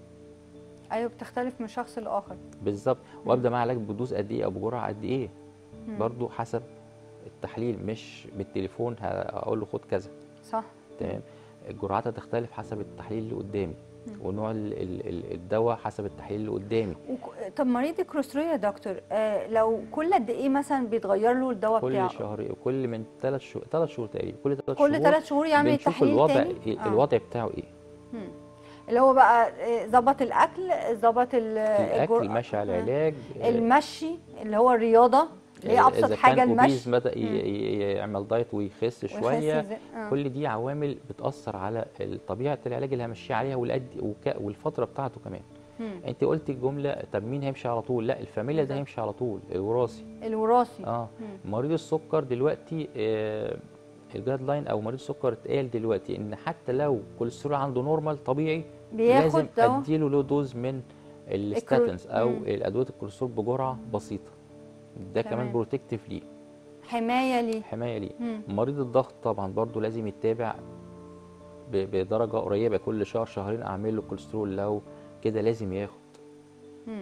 ايوه بتختلف من شخص لاخر بالظبط وابدا معاه علاج بدوز قد ايه او بجرعه قد ايه مم. برضو حسب التحليل مش بالتليفون هقول له خد كذا صح تمام الجرعات هتختلف حسب التحليل اللي قدامي مم. ونوع ال- ال- ال- الدواء حسب التحليل اللي قدامي وك... طب مريض الكوليسترول يا دكتور آه لو كل قد ايه مثلا بيتغير له الدواء كل بتاعه شهر كل من ثلاث شهور ثلاث شهور تقريبا كل ثلاث شهور كل ثلاث شهور يعمل بنشوف تحليل الوضع تاني إيه آه. الوضع بتاعه ايه مم. اللي هو بقى آه، ظبط الاكل ظبط ال- الاكل الجر- ماشي على آه. العلاج المشي اللي هو الرياضه اللي هي ابسط إذا حاجه كان المشي obese بدا ي- ي- يعمل دايت ويخس ويخس شويه إزاي. آه. كل دي عوامل بتاثر على طبيعه العلاج اللي همشيه عليها والأد- وك- والفتره بتاعته كمان مم. انت قلت الجمله طب مين هيمشي على طول لا الفاميليا ده بالظبط. هيمشي على طول الوراثي الوراثي اه مم. مريض السكر دلوقتي آه الجايد لاين او مريض السكر اتقال دلوقتي ان حتى لو كوليسترول عنده نورمال طبيعي بياخد لازم دواء اديله له دوز من الستاتنز او مم. الادويه الكوليسترول بجرعه بسيطه ده كمان تمام. بروتكتيف ليه حمايه ليه حمايه ليه مم. مريض الضغط طبعا برضو لازم يتابع ب- بدرجه قريبه كل شهر شهرين اعمل له كوليسترول لو كده لازم ياخد مم.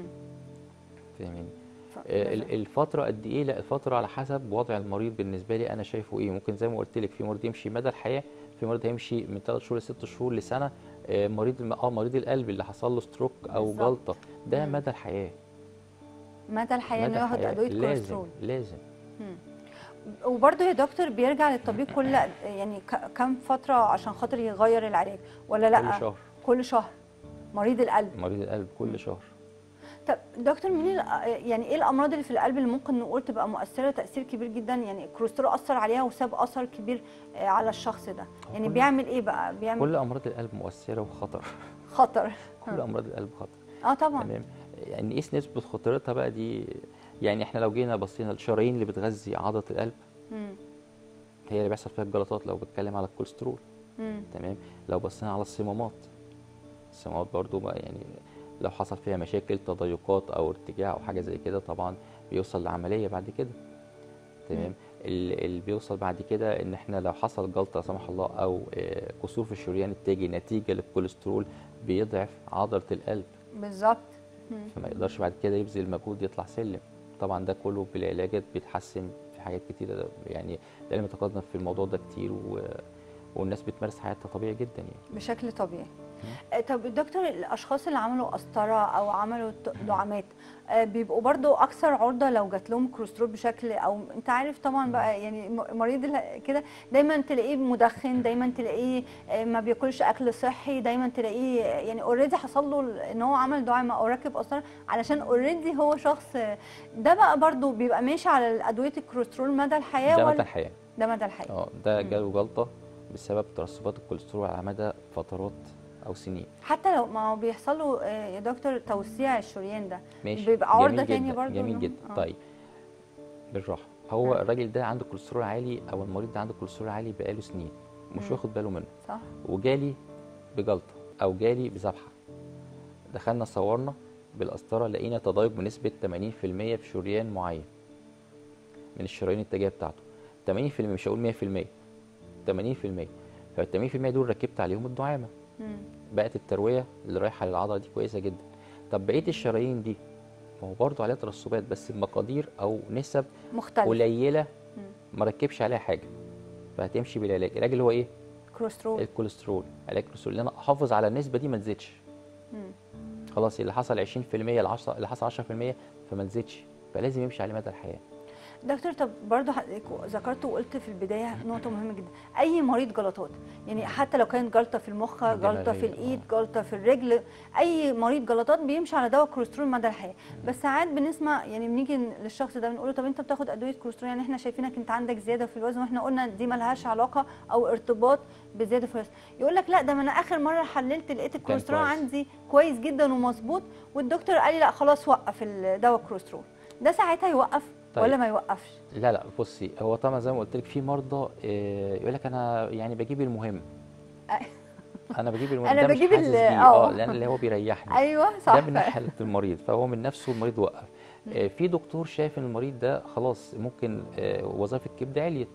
فاهمين ف- آه، ال- لازم. الفترة قد ايه؟ لا الفترة على حسب وضع المريض بالنسبة لي انا شايفه ايه، ممكن زي ما قلت لك في مريض يمشي مدى الحياة، في مريض هيمشي من 3 شهور لست شهور لسنة، آه، مريض الم- اه مريض القلب اللي حصل له ستروك او بالظبط. جلطة، ده مم. مدى الحياة، مدى الحياه مدى انه ياخد الحياة ادويه لازم كوليسترول لازم مم. وبرضه يا دكتور بيرجع للطبيب كل يعني ك- كم فتره عشان خاطر يغير العلاج ولا لا كل شهر كل شهر مريض القلب مريض القلب كل شهر طب دكتور مين ال- يعني ايه الامراض اللي في القلب اللي ممكن نقول تبقى مؤثره تاثير كبير جدا يعني الكوليسترول اثر عليها وساب اثر كبير آه، على الشخص ده يعني كل- بيعمل ايه بقى بيعمل كل امراض القلب مؤثرة وخطر خطر كل امراض القلب خطر اه طبعا تمام يعني نقيس نسبة خطورتها بقى دي يعني احنا لو جينا بصينا الشرايين اللي بتغذي عضلة القلب مم. هي اللي بيحصل فيها الجلطات لو بتكلم على الكوليسترول مم. تمام لو بصينا على الصمامات الصمامات برضو بقى يعني لو حصل فيها مشاكل تضيقات او ارتجاع او حاجه زي كده طبعا بيوصل لعمليه بعد كده تمام ال- اللي بيوصل بعد كده ان احنا لو حصل جلطه لا سمح الله او آه، كسور في الشريان التاجي نتيجه للكوليسترول بيضعف عضله القلب بالظبط مم. فما يقدرش بعد كده يبذل مجهود يطلع سلم طبعا ده كله بالعلاجات بيتحسن في حاجات كتيره يعني العلم تقدم في الموضوع ده كتير و... والناس بتمارس حياتها طبيعي جدا يعني بشكل طبيعي آه، طب الدكتور الاشخاص اللي عملوا قسطره او عملوا ت- دعامات آه، بيبقوا برضو اكثر عرضه لو جات لهم كوليسترول بشكل او انت عارف طبعا بقى يعني م- مريض ال- كده دايما تلاقيه مدخن دايما تلاقيه آه، ما بياكلش اكل صحي دايما تلاقيه آه، يعني اوريدي حصل له ال- ان هو عمل دعامه او ركب قسطره علشان اوريدي هو شخص آه، ده بقى برضو بيبقى ماشي على ادويه الكوليسترول مدى الحياه ده مدى ولا الحياه ده مدى الحياه اه ده مم. جاله جلطه بسبب ترسبات الكوليسترول على مدى فترات او سنين حتى لو ما هو بيحصل له آه، يا دكتور توسيع الشريان ده ماشي بيبقى عرضة جميل تانية جدا برضو جميل إنه- جدا آه. طيب بالراحه هو آه. الراجل ده عنده كوليسترول عالي او المريض ده عنده كوليسترول عالي بقاله سنين مش مم. واخد باله منه صح وجالي بجلطه او جالي بذبحه دخلنا صورنا بالقسطره لقينا تضايق بنسبه 80% في شريان معين من الشرايين التاجيه بتاعته 80% مش هقول 100% 80% فال 80% دول ركبت عليهم الدعامه مم. بقت الترويه اللي رايحه للعضله دي كويسه جدا طب بقيه الشرايين دي ما هو برضه عليها ترسبات بس بمقادير او نسب مختلف قليله مم. ما ركبش عليها حاجه فهتمشي بالعلاج العلاج اللي هو ايه كوليسترول الكوليسترول علاج الكوليسترول ان انا احافظ على النسبه دي ما تزيدش مم. خلاص اللي حصل 20% اللي حصل اللي حصل 10% فما تزيدش فلازم يمشي عليه مدى الحياه دكتور طب برضه حضرتك ذكرت وقلت في البدايه نقطه مهمه جدا اي مريض جلطات يعني حتى لو كانت جلطه في المخ جلطه في دماغية، الايد جلطه في الرجل اي مريض جلطات بيمشي على دواء كوليسترول مدى الحياه بس ساعات بنسمع يعني بنيجي للشخص ده بنقول له طب انت بتاخد ادويه كوليسترول يعني احنا شايفينك انت عندك زياده في الوزن واحنا قلنا دي ملهاش علاقه او ارتباط بزياده في الوزن يقول لك لا ده ما انا اخر مره حللت لقيت الكوليسترول كويس. عندي كويس جدا ومظبوط والدكتور قال لي لا خلاص وقف الدواء الكوليسترول ده ساعتها يوقف طيب. ولا ما يوقفش لا لا بصي هو طبعا زي ما قلت لك في مرضى آه، يقول لك انا يعني بجيب المهم انا بجيب المهم أنا ده مش بجيب حاسس ال- بيه آه. اه لان اللي هو بيريحني ايوه صح ده من ناحيه المريض فهو من نفسه المريض وقف آه، في دكتور شايف ان المريض ده خلاص ممكن آه، وظائف الكبد عليت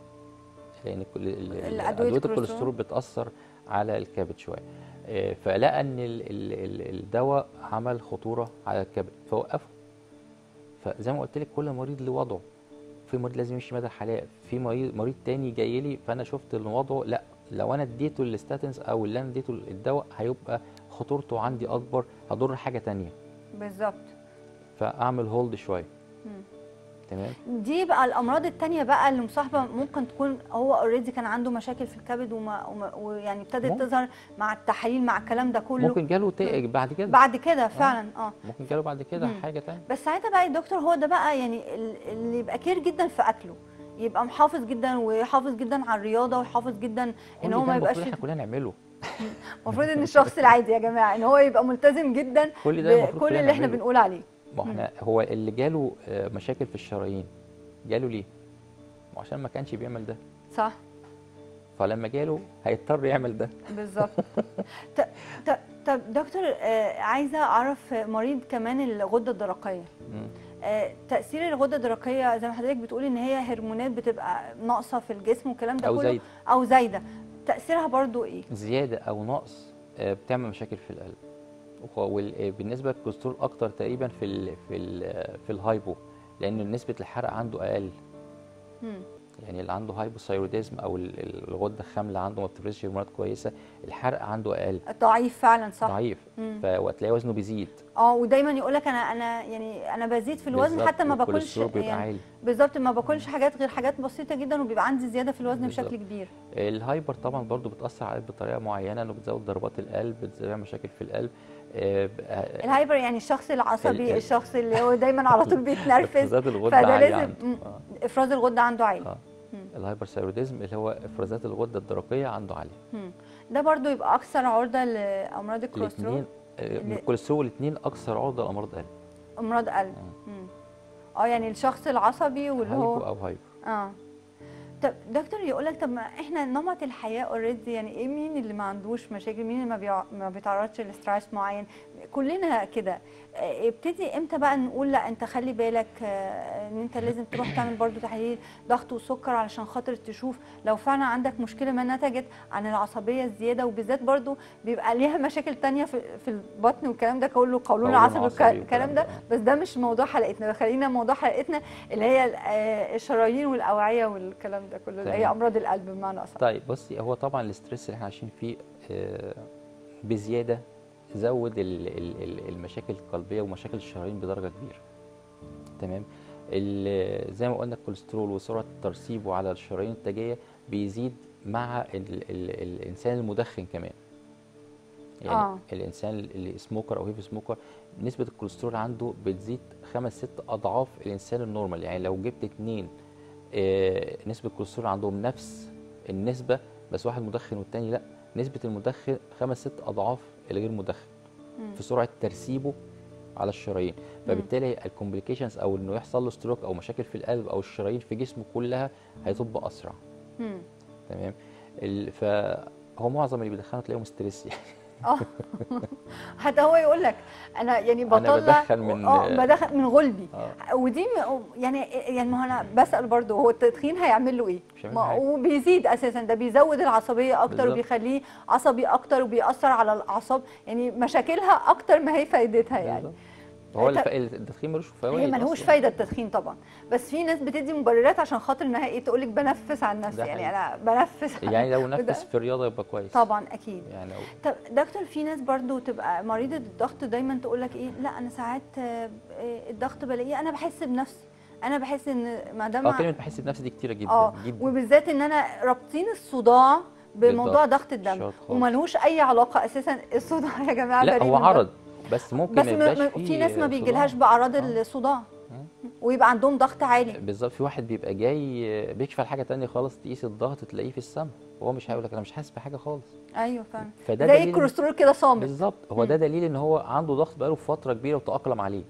لان كل- ال- ال- الأدوية ادويه الكوليسترول. الكوليسترول بتاثر على الكبد شويه آه، فلقى ان ال- ال- ال- الدواء عمل خطوره على الكبد فوقفه فزي ما قلت لك كل مريض له وضعه في مريض لازم يمشي مدى الحياه في مريض مريض تاني جاي لي فانا شفت ان وضعه لا لو انا اديته الستاتنز او اللي انا اديته الدواء هيبقى خطورته عندي اكبر هضر حاجه تانية بالظبط فاعمل هولد شويه مم. تمام دي بقى الامراض التانية بقى اللي مصاحبه ممكن تكون هو اوريدي كان عنده مشاكل في الكبد وما وما- ويعني ابتدت ممكن. تظهر مع التحاليل مع الكلام ده كله ممكن جاله تا- بعد كده بعد كده فعلا اه ممكن جاله بعد كده مم. حاجه تانية بس ساعتها بقى يا دكتور هو ده بقى يعني ال- اللي يبقى كير جدا في اكله يبقى محافظ جدا ويحافظ جدا على الرياضه ويحافظ جدا ان كل هو ده ما يبقاش المفروض احنا كلنا نعمله المفروض ان الشخص العادي يا جماعه ان هو يبقى ملتزم جدا كل ده المفروض بكل كلنا اللي احنا نعمله. بنقول عليه ما احنا هو اللي جاله آه، مشاكل في الشرايين جاله ليه؟ ما عشان ما كانش بيعمل ده صح فلما جاله هيضطر يعمل ده بالظبط ط- ط- طب دكتور آه، عايزه اعرف مريض كمان الغده الدرقيه مم. آه، تاثير الغده الدرقيه زي ما حضرتك بتقولي ان هي هرمونات بتبقى ناقصه في الجسم والكلام ده او كله زايد او زايده تاثيرها برضو ايه زياده او نقص آه، بتعمل مشاكل في القلب وبالنسبه للكوليسترول اكتر تقريبا في ال في ال في الهايبو لان نسبه الحرق عنده اقل مم. يعني اللي عنده هايبوثايروديزم او ال- ال- الغده الخامله عنده ما بتفرزش هرمونات كويسه الحرق عنده اقل ضعيف فعلا صح ضعيف مم. فهتلاقي وزنه بيزيد اه ودايما يقول لك انا انا يعني انا بزيد في الوزن بالظبط، حتى ما باكلش والكوليسترول بيبقى يعني عالي بالظبط ما باكلش حاجات غير حاجات بسيطه جدا وبيبقى عندي زياده في الوزن بالظبط. بشكل كبير الهايبر طبعا برضو بتاثر على القلب بطريقه معينه انه بتزود ضربات القلب بتزود مشاكل في القلب آه، ب- آه، الهايبر يعني الشخص ال- العصبي ال- الشخص اللي هو دايما على طول بيتنرفز افرازات الغده فده عاليه لازم عنده مم. آه. افراز الغده عنده عالي آه. مم. الهايبر ثايروديزم اللي هو افرازات الغده الدرقيه عنده عاليه مم. ده برضو يبقى اكثر عرضه لامراض الكوليسترول الاثنين اللي- الكوليسترول الاثنين اكثر عرضه لامراض قلب امراض قلب مم. اه يعني الشخص العصبي واللي هايبو هو او هايبر اه طب دكتور يقول لك طب ما احنا نمط الحياه اوريدي يعني ايه مين اللي ما عندوش مشاكل مين اللي ما, بيع... ما بيتعرضش لستريس معين كلنا كده آه، ابتدي امتى بقى نقول لا انت خلي بالك آه، ان انت لازم تروح تعمل برضو تحليل ضغط وسكر علشان خاطر تشوف لو فعلا عندك مشكله ما نتجت عن العصبيه الزياده وبالذات برضو بيبقى ليها مشاكل تانية في, في البطن والكلام ده كله قولون قولون العصبي عصبي والكلام والكلام ده ده. بس ده مش موضوع حلقتنا خلينا موضوع حلقتنا اللي هي ال- آه، الشرايين والاوعيه والكلام ده كله اللي هي تمام. امراض القلب بمعنى اصح طيب بصي هو طبعا الاسترس اللي احنا عايشين فيه آه، بزياده زود ال- ال- ال- المشاكل القلبيه ومشاكل الشرايين بدرجه كبيره تمام ال- زي ما قلنا الكوليسترول وسرعه ترسيبه على الشرايين التاجيه بيزيد مع ال ال الانسان المدخن كمان يعني آه. آه. الانسان اللي سموكر او هيفي سموكر نسبه الكوليسترول عنده بتزيد خمس ست اضعاف الانسان النورمال يعني لو جبت اتنين آه، نسبه الكوليسترول عندهم نفس النسبه بس واحد مدخن والتاني لا نسبه المدخن خمس ست اضعاف الغير مدخن مم. في سرعه ترسيبه على الشرايين فبالتالي الكومبليكيشنز او انه يحصل له ستروك او مشاكل في القلب او الشرايين في جسمه كلها هتبقى اسرع مم. تمام ال- فهو معظم اللي بيدخنوا تلاقيهم ستريس يعني اه حتى هو يقول لك انا يعني بطلع بدخن من- اه بدخن من غلبي اه ودي م- يعني يعني ما هو انا بسال برضه هو التدخين هيعمل له ايه؟ مش هيعمل ما حاجة. وبيزيد اساسا ده بيزود العصبيه اكتر بالظبط. وبيخليه عصبي اكتر وبيأثر على الاعصاب يعني مشاكلها اكتر ما هي فايدتها يعني بالظبط. هو طب- الف- التدخين ملوش فوائد هي ملهوش أصلاً. فايده التدخين طبعا بس في ناس بتدي مبررات عشان خاطر انها ايه تقول لك بنفس عن نفسي ده يعني حقيقي. انا بنفس عن- يعني لو وده- نفس في الرياضه يبقى كويس طبعا اكيد يعني لو طب دكتور في ناس برضو تبقى مريضة الضغط دايما تقول لك ايه لا انا ساعات آه، آه، الضغط بلاقيه انا بحس بنفسي انا بحس ان ما دام اه كلمه بحس بنفسي دي كتيره جدا اه جدا وبالذات ان انا رابطين الصداع بموضوع بالضغط. ضغط الدم شاط خالص. وملهوش اي علاقه اساسا الصداع يا جماعه لا بريء هو من الضغط. عرض بس ممكن بس ما م- يبقاش م- فيه في ناس ما صداع. بيجيلهاش باعراض آه. الصداع مم. ويبقى عندهم ضغط عالي بالظبط في واحد بيبقى جاي بيكشف على حاجه تانية خالص تقيس الضغط تلاقيه في السما هو مش هيقول لك انا مش حاسس بحاجه خالص ايوه فعلا فده زي دليل الكوليسترول كده صامت بالظبط هو ده دليل ان هو عنده ضغط بقاله فتره كبيره وتاقلم عليه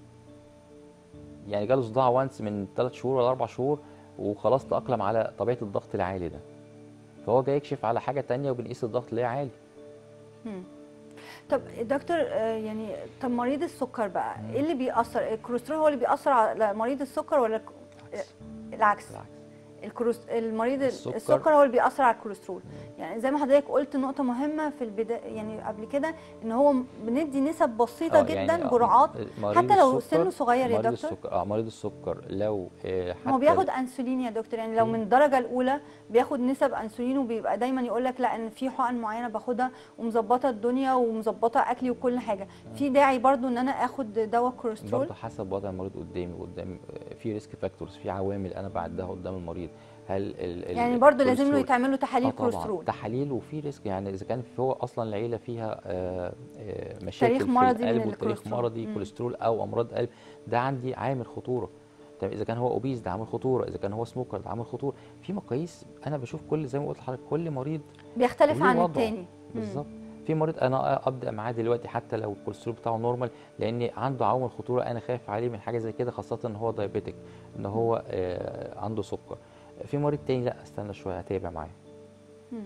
يعني جاله صداع وانس من 3 شهور ولا 4 شهور وخلاص تاقلم على طبيعه الضغط العالي ده فهو جاي يكشف على حاجه تانية وبنقيس الضغط اللي هي عالي مم. طب دكتور آه، يعني طب مريض السكر بقى ايه اللي بيأثر الكوليسترول هو اللي بيأثر على مريض السكر ولا الك- بالعكس. العكس بالعكس الكروس المريض السكر. السكر, السكر هو اللي بيأثر على الكوليسترول يعني زي ما حضرتك قلت نقطة مهمة في البداية يعني قبل كده ان هو بندي نسب بسيطة آه، جدا يعني آه، جرعات مريض حتى لو السكر- سنه صغير يا مريض دكتور السكر اه مريض السكر لو آه، هو حتى بياخد انسولين يا دكتور يعني لو مم. من الدرجه الاولى بياخد نسب انسولين وبيبقى دايما يقول لك لا ان في حقن معينه باخدها ومظبطه الدنيا ومظبطه اكلي وكل حاجه في داعي برضو ان انا اخد دواء كوليسترول برضه حسب وضع المريض قدامي قدام في ريسك فاكتورز في عوامل انا بعدها قدام المريض هل ال ال يعني برضو لازم له الكوليسترول- يتعمل له آه تحاليل طبعاً، كوليسترول تحاليل وفي ريسك يعني اذا كان في هو اصلا العيله فيها آه، آه، مشاكل تاريخ في مرضي من القلب وتاريخ الكوليسترول. مرضي مم. كوليسترول او امراض قلب ده عندي عامل خطوره طب اذا كان هو اوبيز ده عامل خطوره اذا كان هو سموكر ده عامل خطوره في مقاييس انا بشوف كل زي ما قلت لحضرتك كل مريض بيختلف وليه عن وضعه. التاني مم. بالظبط في مريض انا ابدا معاه دلوقتي حتى لو الكوليسترول بتاعه نورمال لان عنده عوامل خطوره انا خايف عليه من حاجه زي كده خاصه ان هو دايابيتك ان هو آه، عنده سكر في مريض تاني لا استنى شويه هتابع معاه مم.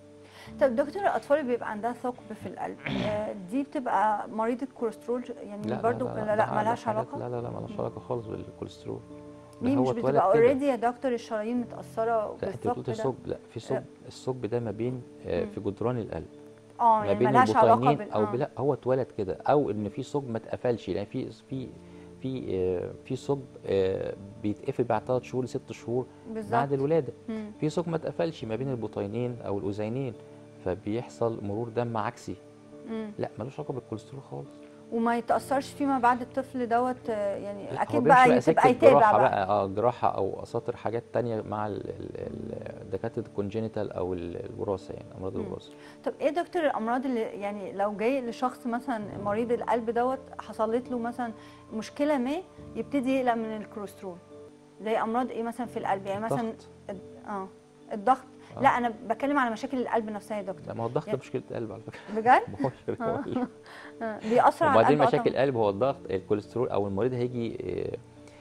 طب دكتور الاطفال اللي بيبقى عندها ثقب في القلب آه، دي بتبقى مريضه كوليسترول يعني برضو لا لا, ده حاجة- ملهاش حاجات- علاقه لا لا لا ملهاش علاقه خالص بالكوليسترول ده ليه هو مش اتولد بتبقى كده. اوريدي يا دكتور الشرايين متاثره لا انت قلت بالثقب ده الثقب لا في ثقب الثقب ده ما بين آه، مم. في جدران القلب اه ما يعني بين ملهاش علاقه البطينين بال او آه. لا هو اتولد كده او ان في ثقب ما اتقفلش لان في في في آه، في ثقب آه، بيتقفل بعد 3 شهور لست شهور بالظبط بعد الولاده مم. في ثقب ما اتقفلش ما بين البطينين او الاذينين فبيحصل مرور دم عكسي مم. لا ملوش علاقه بالكوليسترول خالص وما يتاثرش فيما بعد الطفل دوت آه، يعني لا، هو اكيد بيمشي بقى سكة تبقى يتابع جراحة بقى, بقى اه جراحه او اساطر حاجات تانية مع ال- ال- ال- دكاتره الكونجينيتال او ال- الوراثه يعني امراض مم. الوراثه طب ايه دكتور الامراض اللي يعني لو جاي لشخص مثلا مريض القلب دوت حصلت له مثلا مشكله ما يبتدي يقلق من الكوليسترول زي امراض ايه مثلا في القلب يعني مثلا ضغط اه الضغط آه. لا انا بتكلم على مشاكل القلب نفسها يا دكتور لا ما هو الضغط يعني- مشكله قلب على فكره بجد مباشر آه. هو آه. بيأثر على وبعدين القلب مشاكل أصلاً. القلب هو الضغط الكوليسترول او المريض هيجي آه،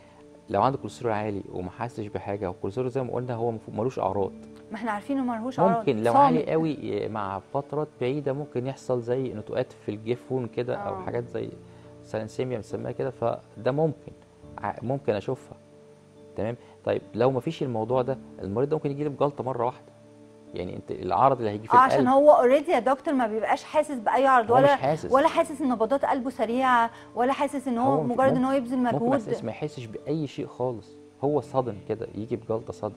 لو عنده كوليسترول عالي وما حسش بحاجه هو الكوليسترول زي ما قلنا هو المفروض ملوش اعراض ما احنا عارفين انه ملهوش اعراض ممكن لو صامت. عالي قوي آه، مع فترات بعيده ممكن يحصل زي نتوءات في الجفون كده او آه. حاجات زي سالنسيميا بنسميها كده فده ممكن ع- ممكن اشوفها تمام طيب لو ما فيش الموضوع ده المريض ده ممكن يجي له بجلطه مره واحده يعني انت العرض اللي هيجي في اه القلب عشان هو اوريدي يا دكتور ما بيبقاش حاسس باي عرض هو ولا مش حاسس ولا حاسس ان نبضات قلبه سريعه ولا حاسس ان هو, هو مجرد ان هو ممكن- يبذل ممكن مجهود اساس ما يحسش باي شيء خالص هو صدم كده يجي بجلطه صدم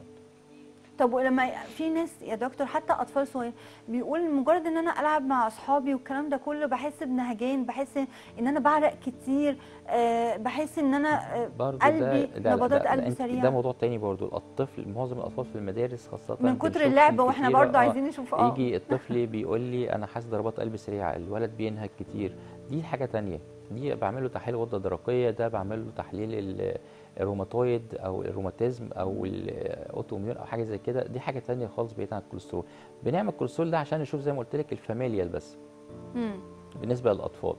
طب ولما في ناس يا دكتور حتى اطفال صغيرين بيقول مجرد ان انا العب مع اصحابي والكلام ده كله بحس بنهجان بحس ان انا بعرق كتير آه، بحس ان انا آه، برضه قلبي ده ده نبضات ده, قلبي ده, سريعه ده موضوع تاني برضه الطفل معظم الاطفال في المدارس خاصه من كتر بنشوف اللعب واحنا كتيرة، برضه آه، عايزين نشوف اه يجي الطفل بيقول لي انا حاسس ضربات قلبي سريعه الولد بينهج كتير دي حاجه تانية دي بعمل له تحليل غده درقيه ده بعمل له تحليل ال- الروماتويد او الروماتيزم او الاوتوميون او حاجه زي كده دي حاجه تانية خالص بعيد عن الكوليسترول بنعمل الكوليسترول ده عشان نشوف زي ما قلت لك الفاميليال بس مم. بالنسبه للاطفال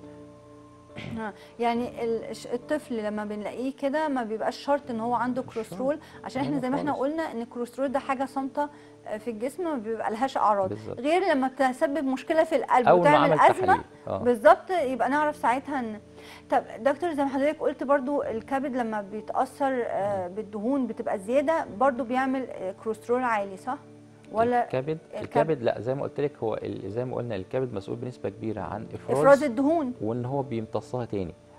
آه، يعني ال- الش- الطفل لما بنلاقيه كده ما بيبقاش شرط ان هو عنده مش كوليسترول عشان احنا لا زي ما احنا خالص. قلنا ان الكوليسترول ده حاجه صامته آه، في الجسم ما بيبقى لهاش اعراض بالظبط. غير لما تسبب مشكله في القلب اول ما وتعمل عمل ازمه تحليل اه بالظبط يبقى نعرف ساعتها ان طب دكتور زي ما حضرتك قلت برضو الكبد لما بيتاثر آه، بالدهون بتبقى زياده برضو بيعمل آه، كوليسترول عالي صح ولا الكبد الكبد. الكبد لا زي ما قلت لك هو ال- زي ما قلنا الكبد مسؤول بنسبه كبيره عن افراز, افراز الدهون وان هو بيمتصها تاني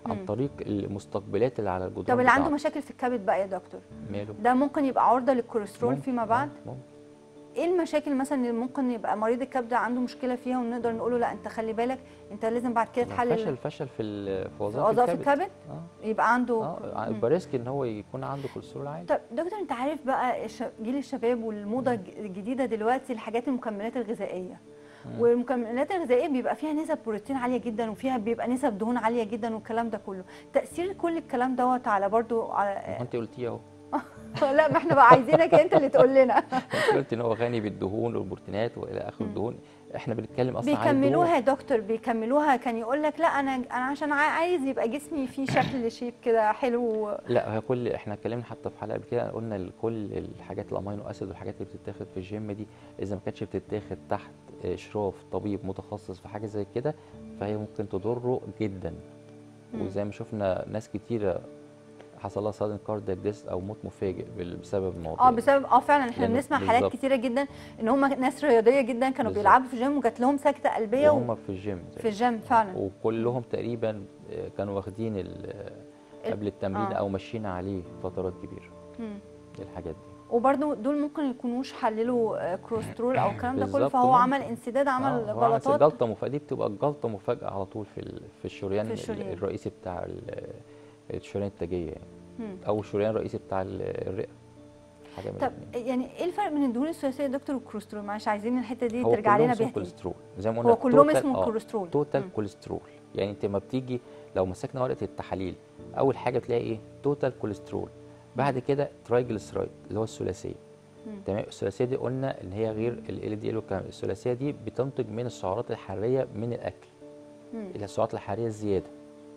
عن مم. طريق المستقبلات اللي على الجدران طب اللي عنده بتاعته. مشاكل في الكبد بقى يا دكتور ماله ده ممكن يبقى عرضه للكوليسترول ممكن. فيما بعد آه، ممكن. ايه المشاكل مثلا اللي ممكن يبقى مريض الكبد عنده مشكله فيها ونقدر نقول له لا انت خلي بالك انت لازم بعد كده فشل تحلل فشل في ال- في في وظائف وظائف الكبد الكبد اه يبقى عنده اه مم. يبقى ريسك ان هو يكون عنده كوليسترول عالي طب دكتور انت عارف بقى الش- جيل الشباب والموضه الج- الجديده دلوقتي الحاجات المكملات الغذائيه مم. والمكملات الغذائيه بيبقى فيها نسب بروتين عاليه جدا وفيها بيبقى نسب دهون عاليه جدا والكلام ده كله تاثير كل الكلام دوت على برضو ما على انت قلتيه اهو لا ما احنا بقى عايزينك انت اللي تقول لنا انت قلت ان هو غني بالدهون والبروتينات والى اخره مم. الدهون احنا بنتكلم اصلا عن بيكملوها الدهون يا دكتور بيكملوها كان يقول لك لا انا انا عشان عا- عايز يبقى جسمي فيه شكل شيب كده حلو لا هي كل احنا اتكلمنا حتى في حلقه قبل كده قلنا ال- كل الحاجات الامينو اسيد والحاجات اللي بتتاخد في الجيم دي اذا ما كانتش بتتاخد تحت اشراف طبيب متخصص في حاجه زي كده فهي ممكن تضره جدا مم. وزي ما شفنا ناس كتيره حصل لها سادن كاردياك ديس او موت مفاجئ بال- بسبب المواضيع اه دي. بسبب اه فعلا احنا لأنه- بنسمع حالات بالظبط. كتيره جدا ان هم ناس رياضيه جدا كانوا بالظبط. بيلعبوا في الجيم وجات لهم سكته قلبيه و... وهم في الجيم في الجيم فعلا وكلهم تقريبا آه، كانوا واخدين ال- ال- قبل التمرين آه. او ماشيين عليه فترات كبيره مم. الحاجات دي وبرده دول ممكن يكونوش حللوا آه، كوليسترول او الكلام ده كله بالظبط، فهو ممكن. عمل انسداد عمل آه، هو عمل جلطات جلطه مفاجئه دي بتبقى الجلطه مفاجاه على طول في ال- في الشريان في الشريان. الرئيسي بتاع ال- الشريان التاجيه يعني مم. او الشريان الرئيسي بتاع ال- الرئه حاجه من طب الاتنين. يعني ايه الفرق بين الدهون الثلاثيه يا دكتور والكوليسترول معلش عايزين الحته دي هو ترجع كلهم لنا اسمه بيها تاني كوليسترول زي ما قلنا هو كلهم توتال- اسمه آه، كوليسترول توتال مم. كوليسترول يعني انت ما بتيجي لو مسكنا ورقه التحاليل اول حاجه بتلاقي ايه توتال كوليسترول بعد كده ترايجليسرايد اللي هو الثلاثيه مم. تمام الثلاثيه دي قلنا ان هي غير ال دي ال والكلام الثلاثيه دي بتنتج من السعرات الحراريه من الاكل مم. اللي هي السعرات الحراريه الزياده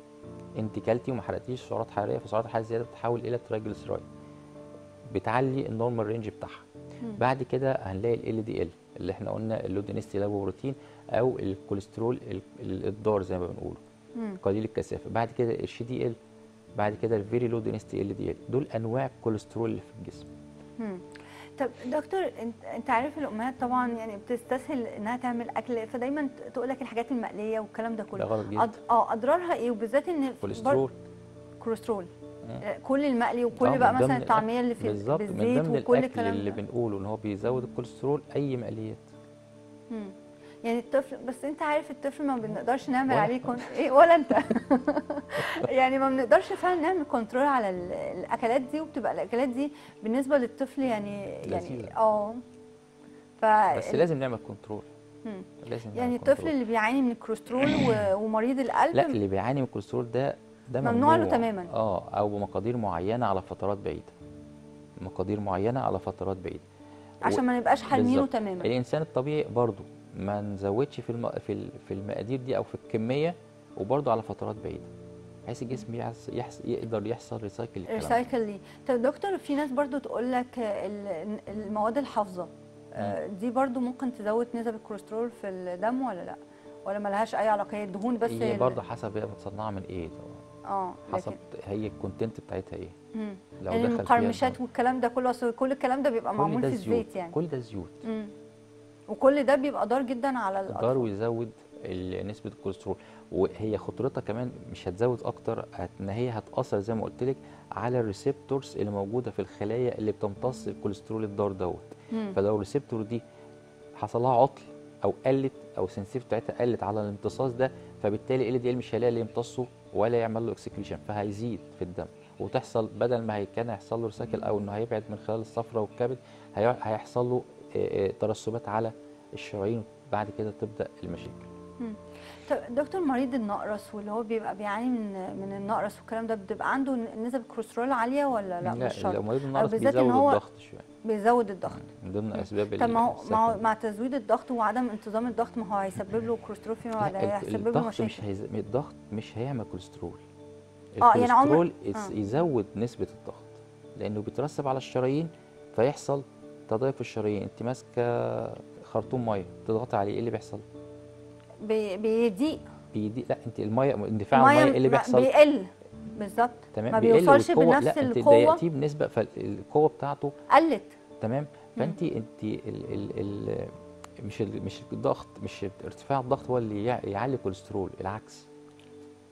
انت كلتي وما حرقتيش سعرات حراريه فالسعرات الحراريه الزياده بتتحول الى ترايجليسرايد بتعلي النورمال رينج بتاعها مم. بعد كده هنلاقي ال دي ال اللي احنا قلنا اللو دينستي بروتين او الكوليسترول ال- ال- الضار زي ما بنقول مم. قليل الكثافه بعد كده الشي دي ال بعد كده الفيري لو دينستي ال دي ال دول انواع الكوليسترول اللي في الجسم مم. طب دكتور انت انت عارف الامهات طبعا يعني بتستسهل انها تعمل اكل فدايما تقول لك الحاجات المقليه والكلام ده ده كله غلط جدا أض... اه اضرارها ايه وبالذات ان في كوليسترول بر... كوليسترول مم. آه، كل المقلي وكل آه، بقى من ضمن مثلا الأكل. الطعميه اللي في بالظبط من بالزيت ضمن وكل الاكل الكلام اللي ده. بنقوله ان هو بيزود الكوليسترول اي مقليات مم. يعني الطفل بس انت عارف الطفل ما بنقدرش نعمل ولا عليه كون... ايه ولا انت يعني ما بنقدرش فعلا نعمل كنترول على ال- الاكلات دي وبتبقى الاكلات دي بالنسبه للطفل يعني يعني لذيذة. اه ف بس لازم نعمل كنترول مم. لازم يعني نعمل الطفل كنترول. اللي بيعاني من الكوليسترول و- ومريض القلب لا اللي بيعاني من الكوليسترول ده ده ممنوع له تماماً. اه او بمقادير معينه على فترات بعيده مقادير معينه على فترات بعيده عشان ما نبقاش حارمينه بالظبط. تماما الانسان الطبيعي برضو ما نزودش في الم... في ال- في المقادير دي او في الكميه وبرضو على فترات بعيده بحيث الجسم يحس... يحس... يقدر يحصل ريسايكل الكلام ده. ريسايكل ليه طب دكتور في ناس برضو تقول لك ال- المواد الحافظه آه، دي برضو ممكن تزود نسب الكوليسترول في الدم ولا لا ولا ملهاش اي علاقه هي الدهون بس هي ال- برضه حسب هي متصنعه من ايه طبعا اه حسب لكن هي الكونتنت بتاعتها ايه مم. لو يعني دخل فيها المقرمشات الدهون. والكلام ده كله اصل كل الكلام ده بيبقى كل معمول ده في زيوت الزيت يعني كل ده زيوت مم. وكل ده بيبقى ضار جدا على ضار الاطفال ويزود ال- نسبه الكوليسترول وهي خطورتها كمان مش هتزود اكتر هت- ان هي هتاثر زي ما قلت لك على الريسبتورز اللي موجوده في الخلايا اللي بتمتص الكوليسترول الضار دوت مم. فلو الريسبتور دي حصل لها عطل او قلت او السنسيف بتاعتها قلت على الامتصاص ده فبالتالي ال دي ال مش هيلاقي اللي يمتصه ولا يعمل له اكسكريشن فهيزيد في الدم وتحصل بدل ما هي كان هيحصل له ريسايكل او انه هيبعد من خلال الصفرة والكبد هي- هيحصل له آه، آه، ترسبات على الشرايين بعد كده تبدا المشاكل طب دكتور مريض النقرس واللي هو بيبقى بيعاني من من النقرس والكلام ده بتبقى عنده نسب الكوليسترول عاليه ولا لا, مش شرط مريض النقرس بالذات بيزود إن هو الضغط شويه بيزود الضغط من ضمن اسباب طب ما هو ما هو السكن. مع تزويد الضغط وعدم انتظام الضغط ما هو هيسبب له كوليسترول فيما بعد لا، ال- هيسبب له الضغط مش مشاكل هيز... الضغط مش هيعمل كوليسترول آه، يعني عمر- الكوليسترول يز- آه. يزود نسبة الضغط لأنه بيترسب على الشرايين فيحصل تضيق في الشرايين أنت ماسكة خرطوم مية تضغطي عليه إيه اللي بيحصل؟ بي- بيضيق بيدي لا أنت المية اندفاع المية إيه اللي ما- بيحصل؟ بيقل بالظبط تمام ما بيقل بيوصلش والقوة- بنفس لا أنت القوة. ضيقتيه بنسبة فالقوة بتاعته قلت تمام فأنت أنت ال ال ال مش ال مش الضغط مش ارتفاع الضغط هو اللي يع- يعلي الكوليسترول العكس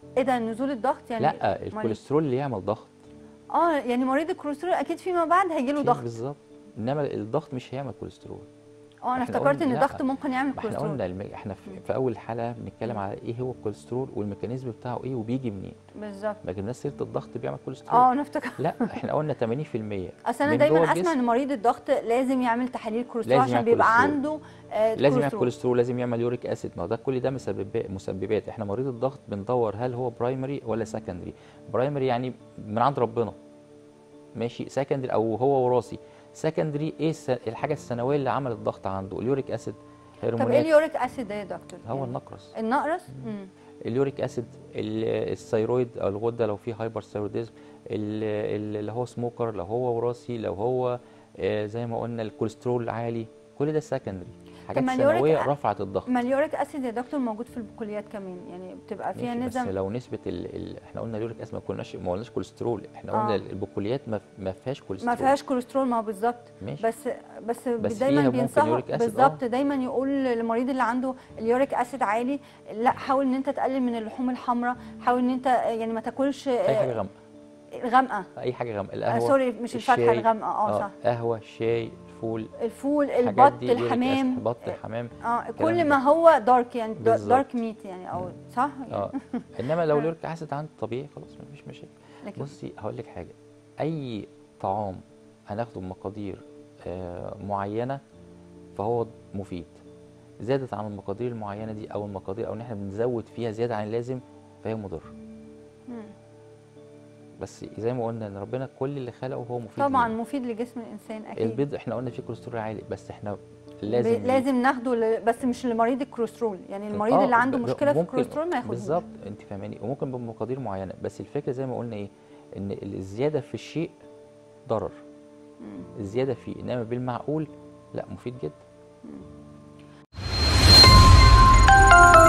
ايه ده نزول الضغط يعني لا الكوليسترول اللي يعمل ضغط اه يعني مريض الكوليسترول اكيد فيما بعد هيجي له كده ضغط بالظبط انما الضغط مش هيعمل كوليسترول اه انا إحنا افتكرت قلنا ان لا. الضغط ممكن يعمل ما احنا كوليسترول قلنا الم... احنا في, في اول حلقه بنتكلم على ايه هو الكوليسترول والميكانيزم بتاعه ايه وبيجي منين بالظبط ما جبناش سيره الضغط بيعمل كوليسترول اه انا افتكرت لا احنا قلنا 80% اصل انا من دايما جوه اسمع الجسم ان مريض الضغط لازم يعمل تحاليل كوليسترول لازم عشان يعمل بيبقى كوليسترول. عنده آه لازم يعمل كوليسترول كوليسترول لازم يعمل يوريك اسيد ما هو ده كل ده مسبب مسببات احنا مريض الضغط بندور هل هو برايمري ولا سكندري برايمري يعني من عند ربنا ماشي سكندري او هو وراثي سكندري ايه الس- الحاجه الثانويه اللي عملت ضغط عنده اليوريك اسيد طب ايه هرمونات اليوريك اسيد ده يا دكتور هو يعني النقرس النقرس امم اليوريك اسيد ال- الثيرويد او الغده لو في هايبر ثيروديزم اللي هو سموكر لو هو وراثي لو هو آه، زي ما قلنا الكوليسترول العالي كل ده سكندري حاجات ما اليوريك ثانويه أ- رفعت الضغط ما اليوريك اسيد يا دكتور موجود في البقوليات كمان يعني بتبقى فيها ماشي، بس نسب لو نسبه ال... ال... احنا قلنا اليوريك اسيد ما قلناش ما قلناش كوليسترول احنا آه. قلنا البقوليات ما, ما فيهاش كوليسترول ما فيهاش كوليسترول ما هو بالظبط ماشي بس بس, بس دايما فيها ممكن بينصحوا يوريك أسيد، بالظبط دايما يقول للمريض اللي عنده اليوريك اسيد عالي لا حاول ان انت تقلل من اللحوم الحمراء حاول ان انت يعني ما تاكلش اي حاجه آه، غامقه غامقه اي حاجه غامقه آه القهوه سوري مش الفاكهه الشاي، الغامقه اه صح قهوه شاي فول الفول الحاجات البط دي يوريك الحمام أسيد، بط الحمام اه الكلام كل ده. ما هو دارك يعني دا- بالظبط. دارك ميت يعني او صح اه انما لو اليوريك اسيد عند طبيعي خلاص مفيش مشاكل لكن بصي هقول لك حاجه اي طعام هناخده بمقادير آه معينه فهو مفيد زادت عن المقادير المعينه دي او المقادير او ان احنا بنزود فيها زياده عن اللازم فهي مضر مم. بس زي ما قلنا ان ربنا كل اللي خلقه هو مفيد طبعا لينا. مفيد لجسم الانسان اكيد البيض احنا قلنا فيه كوليسترول عالي بس احنا لازم لازم لازم ناخده ل... بس مش لمريض الكوليسترول يعني المريض آه، اللي عنده ب- مشكله في ممكن- الكوليسترول ما ياخدهوش بالظبط انت فاهماني وممكن بمقادير معينه بس الفكره زي ما قلنا ايه ان الزياده في الشيء ضرر مم. الزياده فيه انما بالمعقول لا مفيد جدا